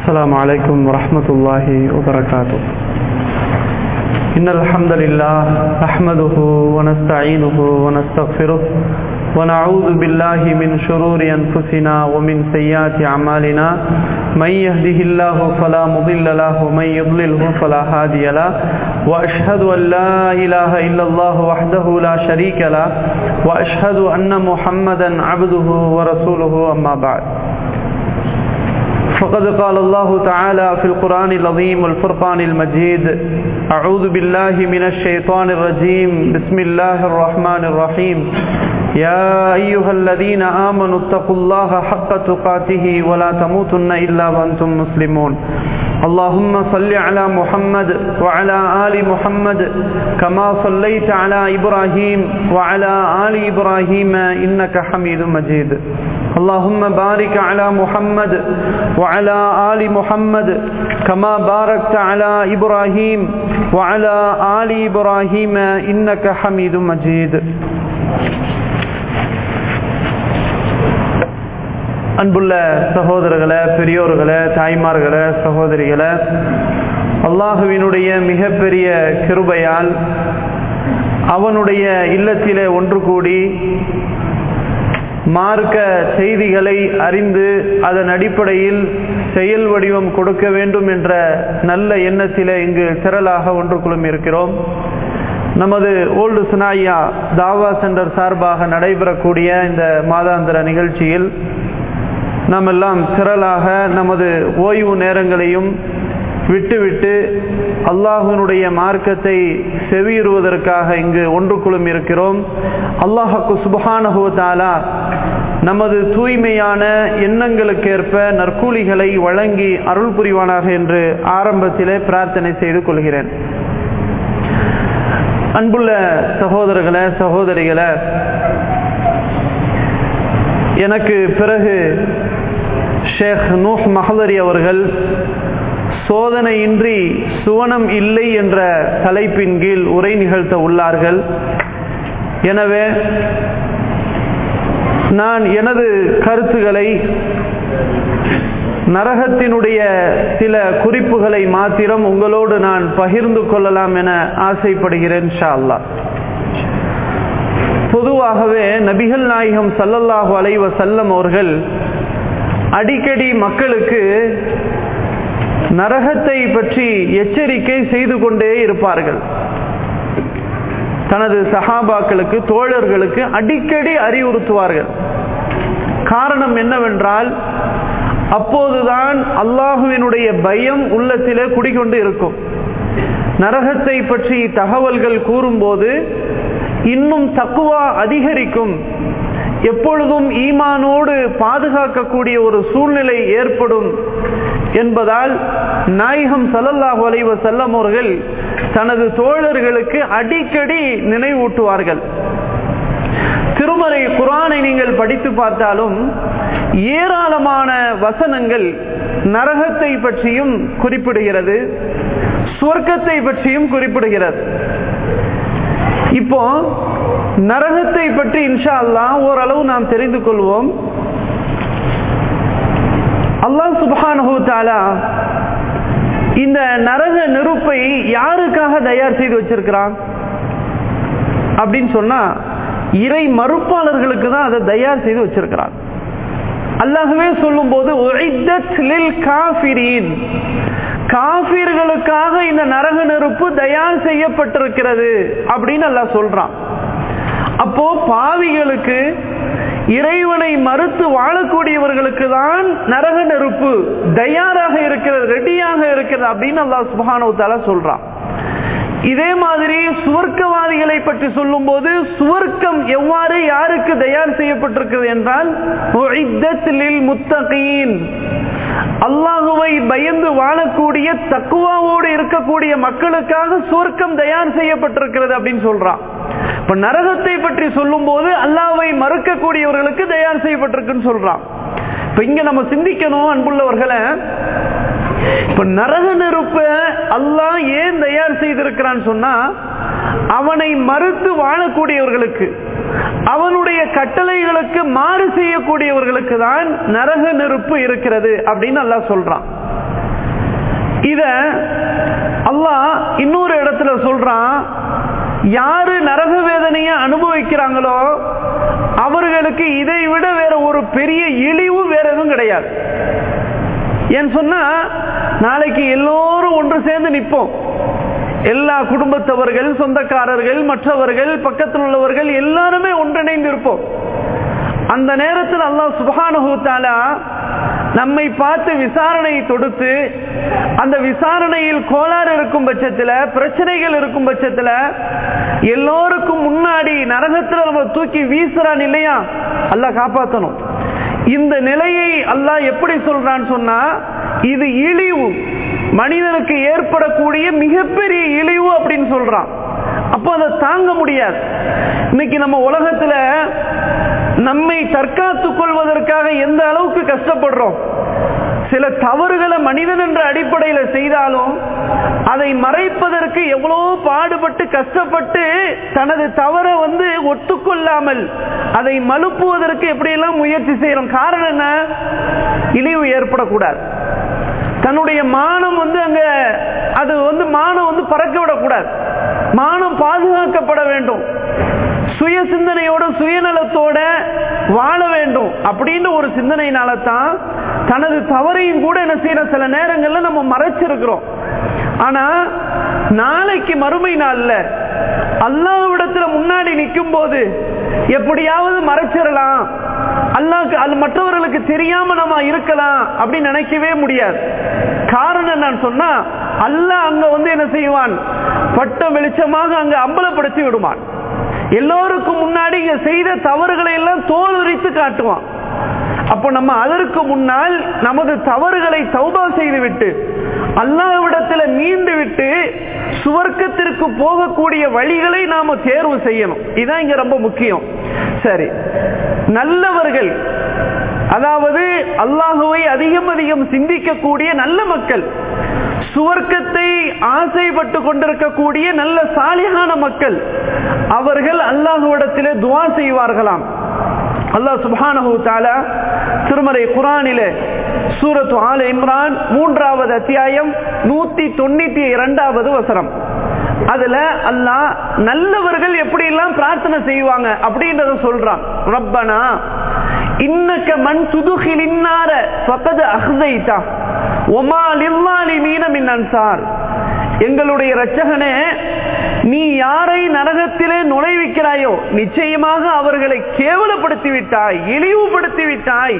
السلام عليكم ورحمة الله وبركاته إن الحمد لله نحمده ونستعينه ونستغفره ونعوذ بالله من شرور أنفسنا ومن سيئات أعمالنا من يهده الله فلا مضل له ومن يضلله فلا هادي له وأشهد أن لا إله إلا الله وحده لا شريك له وأشهد أن محمدا عبده ورسوله أما بعد فقد قال الله تعالى في القرآن العظيم والفرقان المجيد أعوذ بالله من الشيطان الرجيم بسم الله الرحمن الرحيم يا أيها الذين آمنوا اتقوا الله حق تقاته ولا تموتن إلا وأنتم مسلمون اللهم صل على محمد وعلى آل محمد كما صليت على إبراهيم وعلى آل إبراهيم إنك حميد مجيد اللهم بارك على محمد وعلى آل محمد كما باركت على إبراهيم وعلى آل إبراهيم إنك حميد مجيد அன்புள்ள சகோதரர்களே பெரியோர்களே தாய்மார்களே சகோதரிகளே அல்லாஹுவினுடைய மிகப்பெரிய கிருபையால் அவனுடைய இல்லத்திலே ஒன்று கூடி மார்க்க செய்திகளை அறிந்து அதன் அடிப்படையில் செயல் வடிவம் கொடுக்க வேண்டும் என்ற நல்ல எண்ணத்திலே இங்கு திரளாக ஒன்று குழும் இருக்கிறோம் நமது ஓல்டு சுனாயா தாவா சென்டர் சார்பாக நடைபெறக்கூடிய இந்த மாதாந்திர நிகழ்ச்சியில் நாம் எல்லாம் திரளாக நமது ஓய்வு நேரங்களையும் விட்டுவிட்டு அல்லாஹினுடைய மார்க்கத்தை செவியுறுவதற்காக இங்கு ஒன்று குழும் இருக்கிறோம் அல்லாஹக்கு சுபஹானஹுவத்தாலா நமது தூய்மையான எண்ணங்களுக்கேற்ப நற்கூலிகளை வழங்கி அருள் புரிவானாக என்று ஆரம்பத்திலே பிரார்த்தனை செய்து கொள்கிறேன் அன்புள்ள சகோதரர்களே சகோதரிகளே எனக்கு பிறகு ஷேக் நூஹ் மஹதரி அவர்கள் சோதனையின்றி சுவனம் இல்லை என்ற தலைப்பின் கீழ் உரை நிகழ்த்த உள்ளார்கள் எனவே நான் எனது கருத்துக்களை நரகத்தினுடைய சில குறிப்புகளை மாத்திரம் உங்களோடு நான் பகிர்ந்து கொள்ளலாம் என ஆசைப்படுகிறேன் ஷா அல்லா பொதுவாகவே நபிகள் நாயகம் சல்லல்லாஹு அலைவ செல்லம் அவர்கள் அடிக்கடி மக்களுக்கு நரகத்தை பற்றி எச்சரிக்கை செய்து கொண்டே இருப்பார்கள் தனது சஹாபாக்களுக்கு தோழர்களுக்கு அடிக்கடி அறிவுறுத்துவார்கள் காரணம் என்னவென்றால் அப்போதுதான் அல்லாஹுவினுடைய பயம் உள்ளத்திலே குடிகொண்டு இருக்கும் நரகத்தை பற்றி தகவல்கள் கூறும்போது இன்னும் தக்குவா அதிகரிக்கும் எப்பொழுதும் ஈமானோடு பாதுகாக்கக்கூடிய ஒரு சூழ்நிலை ஏற்படும் என்பதால் நாயகம் சல்லல்லாஹு அலைவ செல்லம் அவர்கள் தனது தோழர்களுக்கு அடிக்கடி நினைவூட்டுவார்கள் திருமறை குரானை நீங்கள் படித்து பார்த்தாலும் ஏராளமான வசனங்கள் நரகத்தை பற்றியும் குறிப்பிடுகிறது சுவர்க்கத்தை பற்றியும் குறிப்பிடுகிறது இப்போ நரகத்தை பற்றி இன்ஷா அல்லா ஓரளவு நாம் தெரிந்து கொள்வோம் அல்லாஹ் சுபானு தாலா இந்த நரக நெருப்பை யாருக்காக தயார் செய்து வச்சிருக்கிறான் அப்படின்னு சொன்னா இறை மறுப்பாளர்களுக்கு தான் அதை தயார் செய்து வச்சிருக்கிறான் அல்லாகவே சொல்லும் போது காபிர்களுக்காக இந்த நரக நெருப்பு தயார் செய்யப்பட்டிருக்கிறது அப்படின்னு அல்லாஹ் சொல்றான் அப்போ பாவிகளுக்கு இறைவனை மறுத்து வாழக்கூடியவர்களுக்கு தான் நரக நெருப்பு தயாராக இருக்கிறது ரெடியாக இருக்கிறது அப்படின்னு அல்லாஹ் சுபானவத்தால சொல்றான் இதே மாதிரி சுவர்க்கவாதிகளை பற்றி சொல்லும் போது சுவர்க்கம் எவ்வாறு யாருக்கு தயார் செய்யப்பட்டிருக்கிறது என்றால் முத்தகீன் அல்லாஹுவை பயந்து வாழக்கூடிய தக்குவாவோடு இருக்கக்கூடிய மக்களுக்காக சுவர்க்கம் தயார் செய்யப்பட்டிருக்கிறது அப்படின்னு சொல்றான் இப்ப நரகத்தை பற்றி சொல்லும் போது அல்லாவை மறுக்கக்கூடியவர்களுக்கு தயார் செய்யப்பட்டிருக்குன்னு சொல்றான் இப்ப இங்க நம்ம சிந்திக்கணும் அன்புள்ளவர்களை இப்ப நரக நெருப்ப அல்லாஹ் ஏன் தயார் செய்திருக்கிறான்னு சொன்னா அவனை மறுத்து வாழக்கூடியவர்களுக்கு அவனுடைய கட்டளைகளுக்கு மாறு செய்யக்கூடியவர்களுக்கு தான் நரக நெருப்பு இருக்கிறது அப்படின்னு அல்லாஹ் சொல்றான் இத அல்லாஹ் இன்னொரு இடத்துல சொல்றான் யாரு நரக வேதனையை அனுபவிக்கிறாங்களோ அவர்களுக்கு இதை விட வேற ஒரு பெரிய இழிவு வேற எதுவும் கிடையாது ஏன்னு சொன்னா நாளைக்கு எல்லோரும் ஒன்று சேர்ந்து நிற்போம் எல்லா குடும்பத்தவர்கள் சொந்தக்காரர்கள் மற்றவர்கள் பக்கத்தில் உள்ளவர்கள் எல்லாருமே ஒன்றிணைந்து இருப்போம் அந்த நேரத்தில் அல்லாஹ் சுபானுத்தாலா நம்மை பார்த்து விசாரணை தொடுத்து அந்த விசாரணையில் கோளாறு இருக்கும் பட்சத்தில் பிரச்சனைகள் இருக்கும் பட்சத்தில் எல்லோருக்கும் முன்னாடி நரகத்தில் நம்ம தூக்கி வீசுறான் இல்லையா அல்லாஹ் காப்பாற்றணும் இந்த நிலையை அல்லாஹ் எப்படி சொல்றான்னு சொன்னா இது இழிவு மனிதனுக்கு ஏற்படக்கூடிய மிகப்பெரிய இழிவு அப்படின்னு சொல்றான் அப்போ அதை தாங்க முடியாது இன்னைக்கு நம்ம உலகத்துல நம்மை தற்காத்துக் கொள்வதற்காக எந்த அளவுக்கு கஷ்டப்படுறோம் சில தவறுகளை மனிதன் என்ற அடிப்படையில் செய்தாலும் அதை மறைப்பதற்கு எவ்வளோ பாடுபட்டு கஷ்டப்பட்டு தனது தவறை வந்து ஒத்துக்கொள்ளாமல் அதை மலுப்புவதற்கு எப்படியெல்லாம் முயற்சி செய்யறோம் காரணம் என்ன இழிவு ஏற்படக்கூடாது தன்னுடைய மானம் வந்து அங்க அது வந்து மானம் வந்து பறக்க விடக்கூடாது மானம் பாதுகாக்கப்பட வேண்டும் சுய சிந்தனையோட சுயநலத்தோட வாழ வேண்டும் அப்படின்னு ஒரு சிந்தனையினால தான் தனது தவறையும் கூட என்ன செய்யற சில நேரங்கள்ல நம்ம மறைச்சிருக்கிறோம் ஆனா நாளைக்கு மறுமை நாள்ல அல்லாவிடத்துல முன்னாடி நிற்கும் போது எப்படியாவது மறைச்சிடலாம் அல்லாக்கு அது மற்றவர்களுக்கு தெரியாம நம்ம இருக்கலாம் அப்படின்னு நினைக்கவே முடியாது காரணம் என்னன்னு சொன்னா அல்லாஹ் அங்க வந்து என்ன செய்வான் பட்ட வெளிச்சமாக அங்க அம்பலப்படுத்தி விடுவான் எல்லோருக்கும் முன்னாடி இங்க செய்த தவறுகளை எல்லாம் தோல் உரித்து காட்டுவான் அப்போ நம்ம அதற்கு முன்னால் நமது தவறுகளை சௌபா செய்துவிட்டு அல்லாவிடத்துல மீண்டு விட்டு சுவர்க்கத்திற்கு போகக்கூடிய வழிகளை நாம தேர்வு செய்யணும் இதுதான் இங்க ரொம்ப முக்கியம் சரி நல்லவர்கள் அதாவது அல்லாஹுவை அதிகம் அதிகம் சிந்திக்கக்கூடிய நல்ல மக்கள் சுவர்க்கத்தை ஆசைப்பட்டு கொண்டிருக்கக்கூடிய நல்ல சாலியான மக்கள் அவர்கள் அல்லாஹுவிடத்திலே துவா செய்வார்களாம் அல்லாஹ் சுபானஹு தாலா திருமறை குரானிலே சூரத்து ஆல் இம்ரான் மூன்றாவது அத்தியாயம் நூத்தி தொண்ணூத்தி இரண்டாவது வசனம் அதுல அல்லாஹ் நல்லவர்கள் எப்படி எல்லாம் பிரார்த்தனை செய்வாங்க அப்படின்றத சொல்றான் ரப்பனா இன்னக்க மண் துதுகில் இன்னார பக்கது அஹ்தைத்தா ஒமா லில்லாலி மீனமின் அன்சார் எங்களுடைய இரட்சகனே நீ யாரை நரகத்திலே நுழைவிக்கிறாயோ நிச்சயமாக அவர்களை கேவலப்படுத்தி விட்டாய் இழிவுபடுத்தி விட்டாய்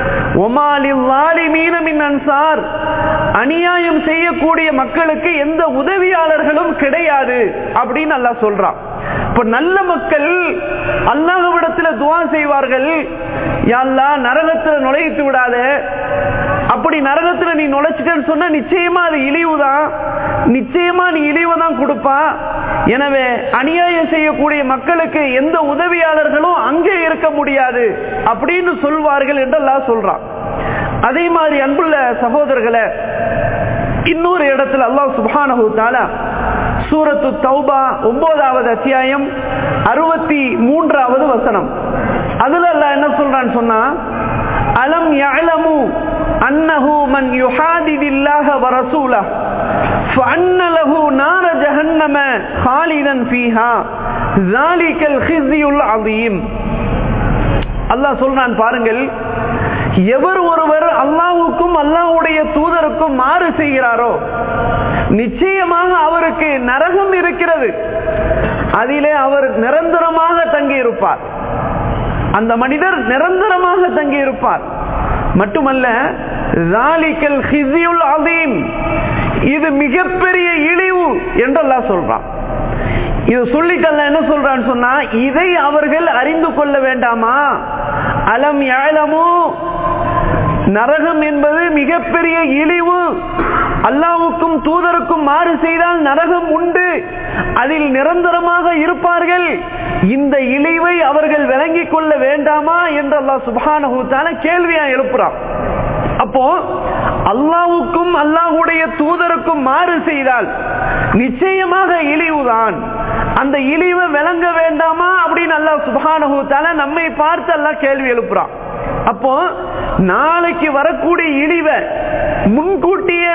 ஒமாலி மீனமின் அன்சார் அநியாயம் செய்யக்கூடிய மக்களுக்கு எந்த உதவியாளர்களும் கிடையாது அப்படின்னு அல்லா சொல்றான் இப்ப நல்ல மக்கள் அல்லாஹ்விடத்துல துவா செய்வார்கள் யாழ்லா நரகத்துல நுழைத்து விடாத அப்படி நரகத்துல நீ நுழைச்சிட்டேன்னு சொன்னா நிச்சயமா அது இழிவுதான் நிச்சயமா நீ இழிவு தான் கொடுப்பா எனவே அநியாயம் செய்யக்கூடிய மக்களுக்கு எந்த உதவியாளர்களும் அங்கே இருக்க முடியாது அப்படின்னு சொல்வார்கள் என்று எல்லாம் சொல்றான் அதே மாதிரி அன்புள்ள சகோதரர்களை இன்னொரு இடத்துல அல்லாஹ் சுபானஹு தாலா சூரத்து தௌபா ஒன்பதாவது அத்தியாயம் அறுபத்தி மூன்றாவது வசனம் அதுல அல்லாஹ் என்ன சொல்றான்னு சொன்னா அலம் யஅலமு அன்னஹு மன் யுஹாதிதில்லாஹ வரசூலஹ فأن له نار جهنم خالدا فيها ذلك الخزي العظيم அல்லாஹ் சொல்றான் பாருங்கள் எவர் ஒருவர் அல்லாஹுக்கும் அல்லாஹுடைய தூதருக்கும் மாறு செய்கிறாரோ நிச்சயமாக அவருக்கு நரகம் இருக்கிறது அதிலே அவர் நிரந்தரமாக தங்கி இருப்பார் அந்த மனிதர் நிரந்தரமாக தங்கி இருப்பார் மட்டுமல்ல இது மிகப்பெரிய இழிவு என்றெல்லாம் சொல்றான் இது சொல்லிட்டல்ல என்ன சொல்றான்னு சொன்னா இதை அவர்கள் அறிந்து கொள்ள வேண்டாமா அலம் ஏழமோ நரகம் என்பது மிகப்பெரிய இழிவு அல்லாவுக்கும் தூதருக்கும் மாறு செய்தால் நரகம் உண்டு அதில் நிரந்தரமாக இருப்பார்கள் இந்த இழிவை அவர்கள் விளங்கிக் கொள்ள வேண்டாமா என்று அல்லாஹ் சுபானஹூத்தான கேள்வியா எழுப்புறான் அப்போ அல்லாவுக்கும் அல்லாஹுடைய தூதருக்கும் மாறு செய்தால் நிச்சயமாக இழிவுதான் அந்த இழிவை விளங்க வேண்டாமா அப்படின்னு அல்லாஹ் சுபானஹூத்தால நம்மை பார்த்து அல்லாஹ் கேள்வி எழுப்புறான் அப்போ நாளைக்கு வரக்கூடிய இழிவை முன்கூட்டியே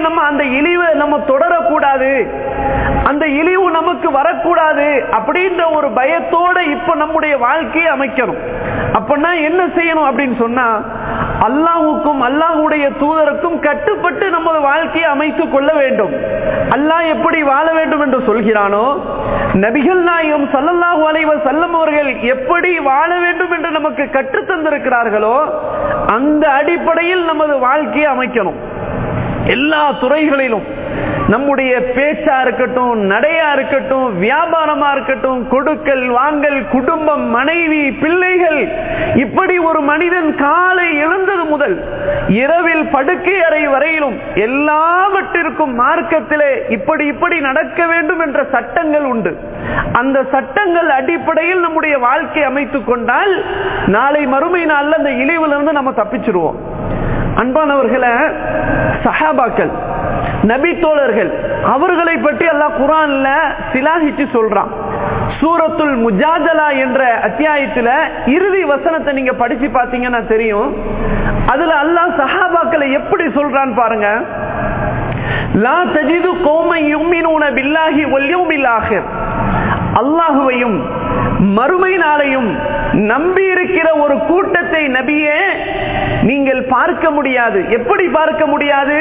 நம்ம அந்த இழிவை நம்ம தொடரக்கூடாது அந்த இழிவு நமக்கு வரக்கூடாது அப்படின்ற ஒரு பயத்தோட இப்ப நம்முடைய வாழ்க்கையை அமைக்கணும் அப்படின்னா என்ன செய்யணும் அப்படின்னு சொன்னா அல்லாஹுக்கும் அல்லாஹுடைய தூதருக்கும் கட்டுப்பட்டு நமது வாழ்க்கையை அமைத்துக் கொள்ள வேண்டும் அல்லாஹ் எப்படி வாழ வேண்டும் என்று சொல்கிறானோ நபிகள் நாயகம் சல்லல்லாஹு அலைவ செல்லம் அவர்கள் எப்படி வாழ வேண்டும் என்று நமக்கு கற்றுத் தந்திருக்கிறார்களோ அந்த அடிப்படையில் நமது வாழ்க்கையை அமைக்கணும் எல்லா துறைகளிலும் நம்முடைய பேச்சா இருக்கட்டும் நடையா இருக்கட்டும் வியாபாரமா இருக்கட்டும் கொடுக்கல் வாங்கல் குடும்பம் மனைவி பிள்ளைகள் இப்படி ஒரு மனிதன் காலை எழுந்தது முதல் இரவில் படுக்கை அறை வரையிலும் எல்லாவற்றிற்கும் மார்க்கத்திலே இப்படி இப்படி நடக்க வேண்டும் என்ற சட்டங்கள் உண்டு அந்த சட்டங்கள் அடிப்படையில் நம்முடைய வாழ்க்கை அமைத்துக் கொண்டால் நாளை மறுமை நாள்ல அந்த இழிவிலிருந்து நம்ம தப்பிச்சிருவோம் அன்பானவர்களை சஹாபாக்கள் நபி தோழர்கள் அவர்களை பற்றி எல்லாம் குரான்ல சிலாகிச்சு சொல்றான் சூரத்துல் முஜாதலா என்ற அத்தியாயத்துல இறுதி வசனத்தை நீங்க படிச்சு பாத்தீங்கன்னா தெரியும் அதுல அல்லாஹ் சஹாபாக்களை எப்படி சொல்றான்னு பாருங்க லா தஜிது கோமை யும்மினூன பில்லாஹி வல்யௌமில் ஆகிர் அல்லாஹுவையும் மறுமை நாளையும் நம்பி இருக்கிற ஒரு கூட்டத்தை நபியே நீங்கள் பார்க்க முடியாது எப்படி பார்க்க முடியாது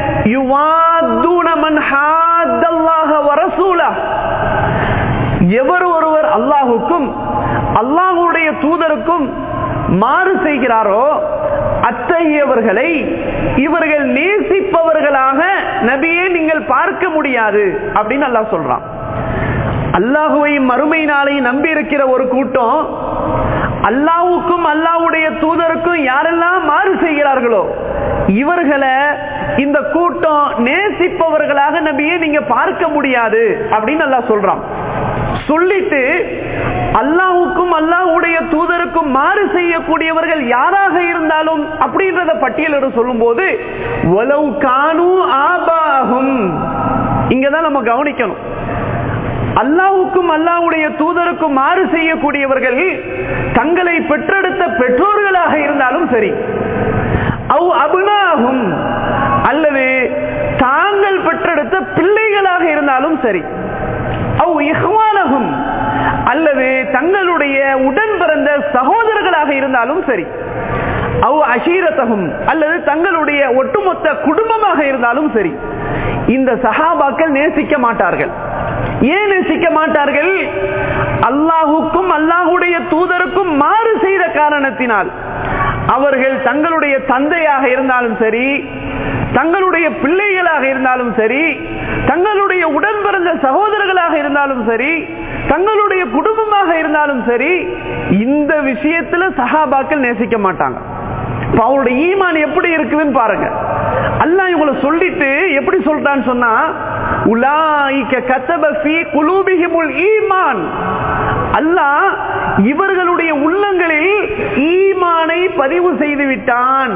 எவர் ஒருவர் அல்லாஹுக்கும் அல்லாஹுடைய தூதருக்கும் மாறு செய்கிறாரோ அத்தகையவர்களை இவர்கள் நேசிப்பவர்களாக நபியே நீங்கள் பார்க்க முடியாது அப்படின்னு அல்லாஹ் சொல்றான் அல்லாஹுவையும் மறுமை நாளை நம்பி இருக்கிற ஒரு கூட்டம் அல்லாவுக்கும் அல்லாவுடைய தூதருக்கும் யாரெல்லாம் மாறு செய்கிறார்களோ இவர்களை இந்த கூட்டம் நேசிப்பவர்களாக நபியே நீங்க பார்க்க முடியாது அப்படின்னு அல்லாஹ் சொல்றான் சொல்லிட்டு அல்லாவுக்கும் அல்லாஹுடைய தூதருக்கும் மாறு செய்யக்கூடியவர்கள் யாராக இருந்தாலும் அப்படின்றத பட்டியலிட சொல்லும் போது உலவு காணு ஆபாகும் இங்கதான் நம்ம கவனிக்கணும் அல்லாவுக்கும் அல்லாவுடைய தூதருக்கும் மாறு செய்யக்கூடியவர்கள் தங்களை பெற்றெடுத்த பெற்றோர்களாக இருந்தாலும் சரி அவ் அபுனாகும் அல்லது தாங்கள் பெற்றெடுத்த பிள்ளைகளாக இருந்தாலும் சரி அவ் இஹ்வானகும் அல்லது தங்களுடைய உடன் பிறந்த சகோதரர்களாக இருந்தாலும் சரி அவ் அஷீரத்தகும் அல்லது தங்களுடைய ஒட்டுமொத்த குடும்பமாக இருந்தாலும் சரி இந்த சஹாபாக்கள் நேசிக்க மாட்டார்கள் ஏன் நேசிக்க மாட்டார்கள் அல்லாஹுக்கும் அல்லாஹுடைய தூதருக்கும் மாறு செய்த காரணத்தினால் அவர்கள் தங்களுடைய தந்தையாக இருந்தாலும் சரி தங்களுடைய பிள்ளைகளாக இருந்தாலும் சரி தங்களுடைய உடன் பிறந்த சகோதரர்களாக இருந்தாலும் சரி தங்களுடைய குடும்பமாக இருந்தாலும் சரி இந்த விஷயத்துல சஹாபாக்கள் நேசிக்க மாட்டாங்க அவருடைய ஈமான் எப்படி இருக்குதுன்னு பாருங்க அல்லா இவங்களை சொல்லிட்டு எப்படி சொல்றான்னு சொன்னா உலாய்க்க கத்தப ஃபீ குலூபிஹிமுல் ஈமான் அல்லாஹ் இவர்களுடைய உள்ளங்களில் ஈமானை பதிவு செய்து விட்டான்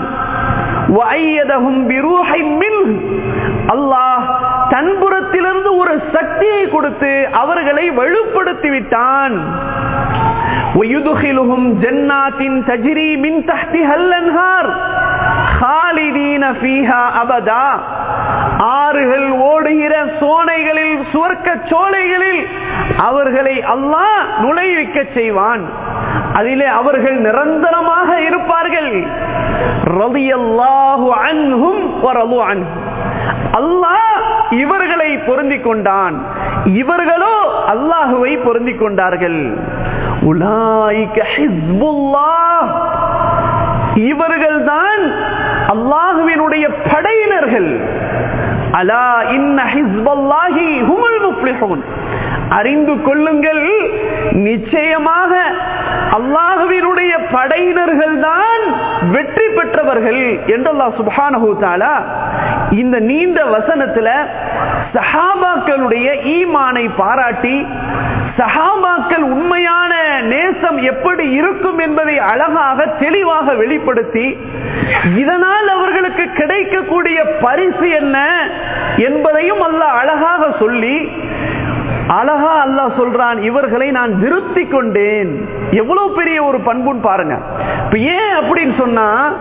அல்லாஹ் தன்புறத்திலிருந்து ஒரு சக்தியை கொடுத்து அவர்களை வலுப்படுத்தி விட்டான் ويدخلهم جنات تجري من تحتها الانهار خالدين فيها ابدا ஆறுகள் ஓடுகிற சோனைகளில் சுவர்க்க சோலைகளில் அவர்களை அல்லாஹ் நுழைவிக்க செய்வான் அதிலே அவர்கள் நிரந்தரமாக இருப்பார்கள் ரலியல்லாஹு அன்ஹும் வரலு அன்ஹும் அல்லாஹ் இவர்களை பொருந்திக் கொண்டான் இவர்களோ அல்லாஹுவை பொருந்திக் கொண்டார்கள் உலாய்க ஹிஸ்புல்லாஹ் இவர்கள்தான் அல்லாஹுவினுடைய படையினர்கள் அலா இன்ன ஹிஸ்பல்லாஹி ஹுமுல் முஃப்லிஹூன் அறிந்து கொள்ளுங்கள் நிச்சயமாக அல்லாஹுவினுடைய படையினர்கள் தான் வெற்றி பெற்றவர்கள் என்று அல்லாஹ் சுப்ஹானஹு தஆலா இந்த நீண்ட வசனத்துல சஹாபாக்களுடைய ஈமானை பாராட்டி சஹாபாக்கள் உண்மையான நேசம் எப்படி இருக்கும் என்பதை அழகாக தெளிவாக வெளிப்படுத்தி இதனால் அவர்களுக்கு கிடைக்கக்கூடிய பரிசு என்ன என்பதையும் அல்லாஹ் அழகாக சொல்லி அழகா அல்லாஹ் சொல்றான் இவர்களை நான் நிறுத்தி கொண்டேன் எவ்வளவு பெரிய ஒரு பண்புன்னு பாருங்க இப்ப ஏன் அப்படின்னு சொன்னா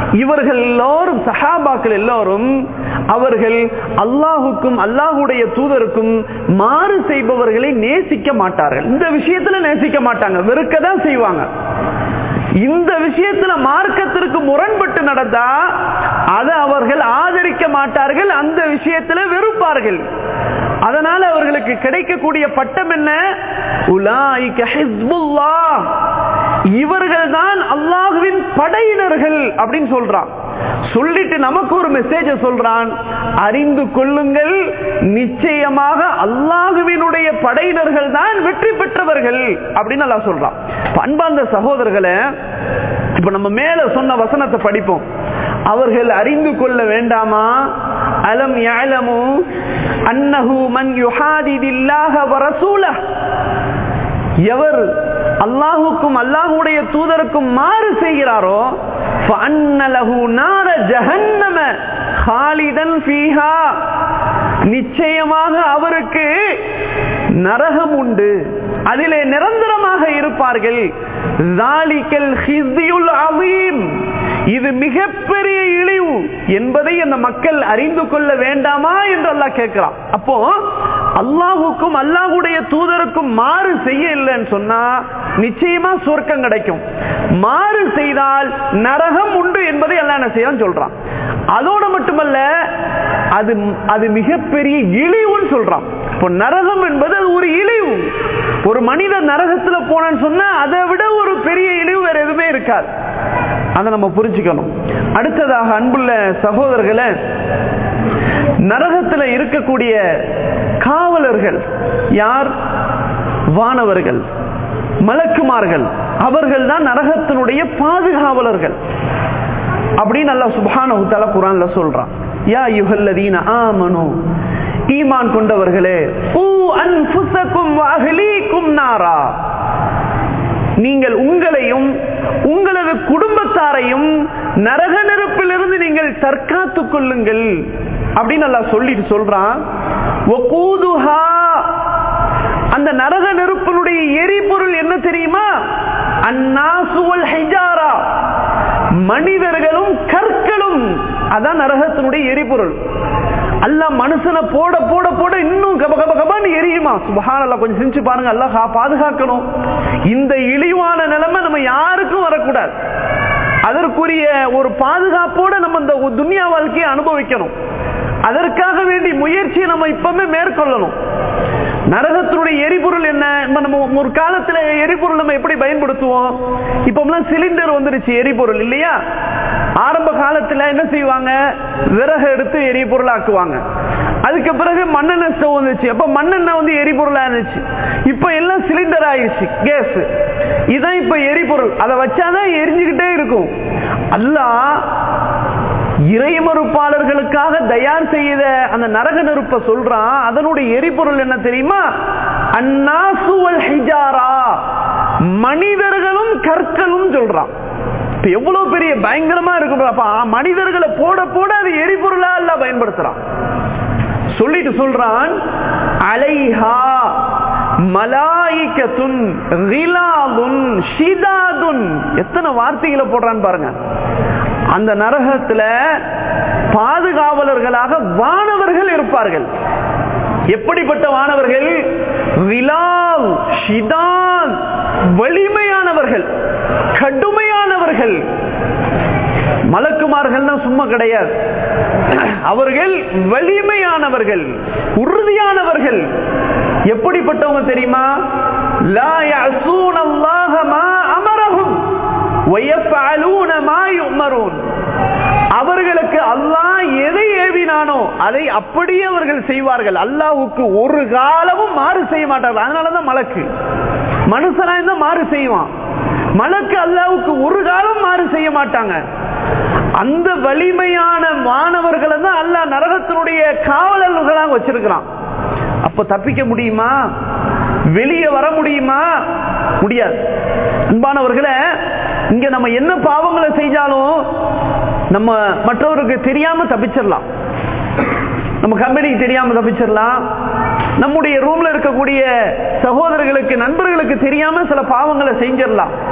இவர்கள் எல்லோரும் சஹாபாக்கள் எல்லோரும் அவர்கள் அல்லாஹுக்கும் அல்லாஹுடைய தூதருக்கும் மாறு செய்பவர்களை நேசிக்க மாட்டார்கள் இந்த விஷயத்துல நேசிக்க மாட்டாங்க வெறுக்க தான் செய்வாங்க இந்த விஷயத்துல மார்க்கத்திற்கு முரண்பட்டு நடந்தா அதை அவர்கள் ஆதரிக்க மாட்டார்கள் அந்த விஷயத்துல வெறுப்பார்கள் அதனால அவர்களுக்கு கிடைக்கக்கூடிய பட்டம் என்ன உலாய்க ஹிஸ்புல்லாஹ் இவர்கள் தான் அல்லாஹுவின் படையினர்கள் அப்படின்னு சொல்றான் சொல்லிட்டு நமக்கு ஒரு மெசேஜ சொல்றான் அறிந்து கொள்ளுங்கள் நிச்சயமாக அல்லாஹுவினுடைய படையினர்கள் தான் வெற்றி பெற்றவர்கள் அப்படின்னு அல்லா சொல்றான் பண்பார்ந்த சகோதரர்களை இப்ப நம்ம மேல சொன்ன வசனத்தை படிப்போம் அவர்கள் அறிந்து கொள்ள வேண்டாமா அலம் யாலமு அன்னஹு மன் யுஹாதிதில்லாஹ வரசூலஹ் எவர் அல்லாஹுக்கும் அல்லாஹுடைய தூதருக்கும் மாறு செய்கிறாரோ நிச்சயமாக அவருக்கு நரகம் உண்டு அதிலே நிரந்தரமாக இருப்பார்கள் இது மிகப்பெரிய இழிவு என்பதை அந்த மக்கள் அறிந்து கொள்ள வேண்டாமா என்று அல்லாஹ் கேட்கிறான் அப்போ அல்லாஹுக்கும் அல்லாஹுடைய தூதருக்கும் மாறு செய்ய இல்லைன்னு சொன்னா நிச்சயமா சொர்க்கம் கிடைக்கும் மாறு செய்தால் நரகம் உண்டு என்பதை எல்லாம் என்ன செய்ய சொல்றான் அதோட மட்டுமல்ல அது அது மிகப்பெரிய இழிவுன்னு சொல்றான் இப்போ நரகம் என்பது அது ஒரு இழிவு ஒரு மனிதர் நரகத்துல போனான்னு சொன்னா அதை விட ஒரு பெரிய இழிவு வேற எதுவுமே இருக்காது அதை நம்ம புரிஞ்சுக்கணும் அடுத்ததாக அன்புள்ள சகோதரர்களை நரகத்தில் இருக்கக்கூடிய காவலர்கள் யார் வானவர்கள் மலக்குமார்கள் அவர்கள் தான் நரகத்தினுடைய பாதுகாவலர்கள் அப்படின்னு அல்லா சுபான குரான்ல சொல்றான் யா யுகல்லதீன ஆமனு ஈமான் கொண்டவர்களே ஊ அன்புசக்கும் அகலீக்கும் நாரா நீங்கள் உங்களையும் உங்களது குடும்பத்தாரையும் நரக நெருப்பிலிருந்து நீங்கள் தற்காத்துக் கொள்ளுங்கள் அப்படின்னு நல்லா சொல்லிட்டு சொல்றான் அந்த நரக நெருப்பினுடைய எரிபொருள் என்ன தெரியுமா அந்நாசுவல் ஹைஜாரா மனிதர்களும் கற்களும் அதான் நரகத்தினுடைய எரிபொருள் அல்ல மனுஷனை போட போட போட இன்னும் கப கப கபான்னு எரியுமா சுபஹானல்லா கொஞ்சம் செஞ்சு பாருங்க அல்ல பாதுகாக்கணும் இந்த இழிவான நிலைமை நம்ம யாருக்கும் வரக்கூடாது அதற்குரிய ஒரு பாதுகாப்போட நம்ம இந்த துன்யா வாழ்க்கையை அனுபவிக்கணும் அதற்காக வேண்டி முயற்சியை நம்ம இப்பவுமே மேற்கொள்ளணும் நரகத்தினுடைய எரிபொருள் என்ன நம்ம ஒரு காலத்துல எரிபொருள் நம்ம எப்படி பயன்படுத்துவோம் இப்ப சிலிண்டர் வந்துருச்சு எரிபொருள் இல்லையா ஆரம்ப காலத்துல என்ன செய்வாங்க விறகு எடுத்து எரிபொருள் ஆக்குவாங்க அதுக்கு பிறகு மண்ணெண்ணெய் ஸ்டவ் வந்துச்சு அப்ப மண்ணெண்ணெய் வந்து எரிபொருளா இருந்துச்சு இப்ப எல்லாம் சிலிண்டர் ஆயிடுச்சு கேஸ் இதான் இப்ப எரிபொருள் அதை வச்சாதான் எரிஞ்சுக்கிட்டே இருக்கும் அல்லா இறைமறுப்பாளர்களுக்காக தயார் செய்த அந்த நரக நெருப்ப சொல்றான் அதனுடைய எரிபொருள் என்ன தெரியுமா அந்நாசுவல் ஹிஜாரா மனிதர்களும் கற்களும் சொல்றான் இப்ப எவ்வளவு பெரிய பயங்கரமா இருக்கு மனிதர்களை போட போட அது எரிபொருளா இல்ல பயன்படுத்துறான் சொல்லிட்டு சொல்றான் அலைஹா மலாயிக்கத்துன் ரிலாதுன் ஷிதாதுன் எத்தனை வார்த்தைகளை போடுறான்னு பாருங்க அந்த நரகத்துல பாதுகாவலர்களாக வானவர்கள் இருப்பார்கள் எப்படிப்பட்ட வானவர்கள் விலால் ஷிதான் வலிமையானவர்கள் கடுமையானவர்கள் மலக்குமார்கள் சும்மா கிடையாது அவர்கள் வலிமையானவர்கள் உறுதியானவர்கள் எப்படிப்பட்டவங்க தெரியுமா லா யஸூன அல்லாஹ மா அமரஹும் வயஃபஅலூன மா யுமரூன் அவர்களுக்கு அல்லாஹ் எதை ஏவினானோ அதை அப்படியே அவர்கள் செய்வார்கள் அல்லாஹ்வுக்கு ஒரு காலமும் மாறு செய்ய மாட்டார்கள் அதனாலதான் மலக்கு மனுஷனா இருந்தா மாறு செய்வான் மலக்கு அல்லாவுக்கு ஒரு காலம் மாறு செய்ய மாட்டாங்க அந்த வலிமையான மாணவர்களை தான் அல்லா நரகத்தினுடைய காவலர்களாக வச்சிருக்கிறான் அப்ப தப்பிக்க முடியுமா வெளியே வர முடியுமா முடியாது அன்பானவர்களை இங்க நம்ம என்ன பாவங்களை செஞ்சாலும் நம்ம மற்றவருக்கு தெரியாம தப்பிச்சிடலாம் நம்ம கம்பெனிக்கு தெரியாம தப்பிச்சிடலாம் நம்முடைய ரூம்ல இருக்கக்கூடிய சகோதரர்களுக்கு நண்பர்களுக்கு தெரியாம சில பாவங்களை செஞ்சிடலாம்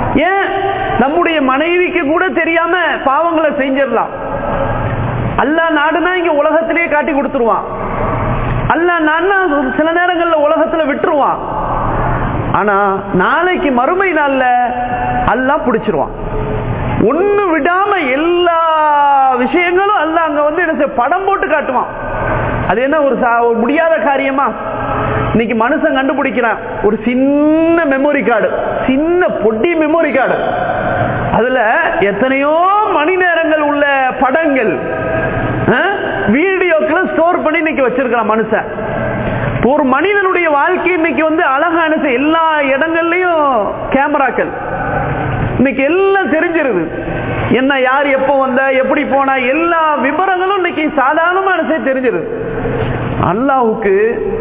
ஏன் நம்முடைய மனைவிக்கு கூட தெரியாம பாவங்களை செஞ்சிடலாம் அல்லா நாடுனா இங்க உலகத்திலேயே காட்டி கொடுத்துருவான் அல்லா நாடுனா சில நேரங்கள்ல உலகத்துல விட்டுருவான் ஆனா நாளைக்கு மறுமை நாள்ல அல்லா பிடிச்சிருவான் ஒண்ணு விடாம எல்லா விஷயங்களும் அல்ல அங்க வந்து என்ன படம் போட்டு காட்டுவான் அது என்ன ஒரு முடியாத காரியமா இன்னைக்கு மனுஷன் கண்டுபிடிக்கிறான் ஒரு சின்ன மெமரி கார்டு சின்ன பொட்டி மெமரி கார்டு அதுல எத்தனையோ மணி நேரங்கள் உள்ள படங்கள் வீடியோக்களை ஸ்டோர் பண்ணி இன்னைக்கு வச்சிருக்கிறான் மனுஷன் ஒரு மனிதனுடைய வாழ்க்கை இன்னைக்கு வந்து அழகான எல்லா இடங்கள்லயும் கேமராக்கள் இன்னைக்கு எல்லாம் தெரிஞ்சிருது என்ன யார் எப்போ வந்த எப்படி போனா எல்லா விவரங்களும் இன்னைக்கு சாதாரணமான தெரிஞ்சிருது அல்லாவுக்கு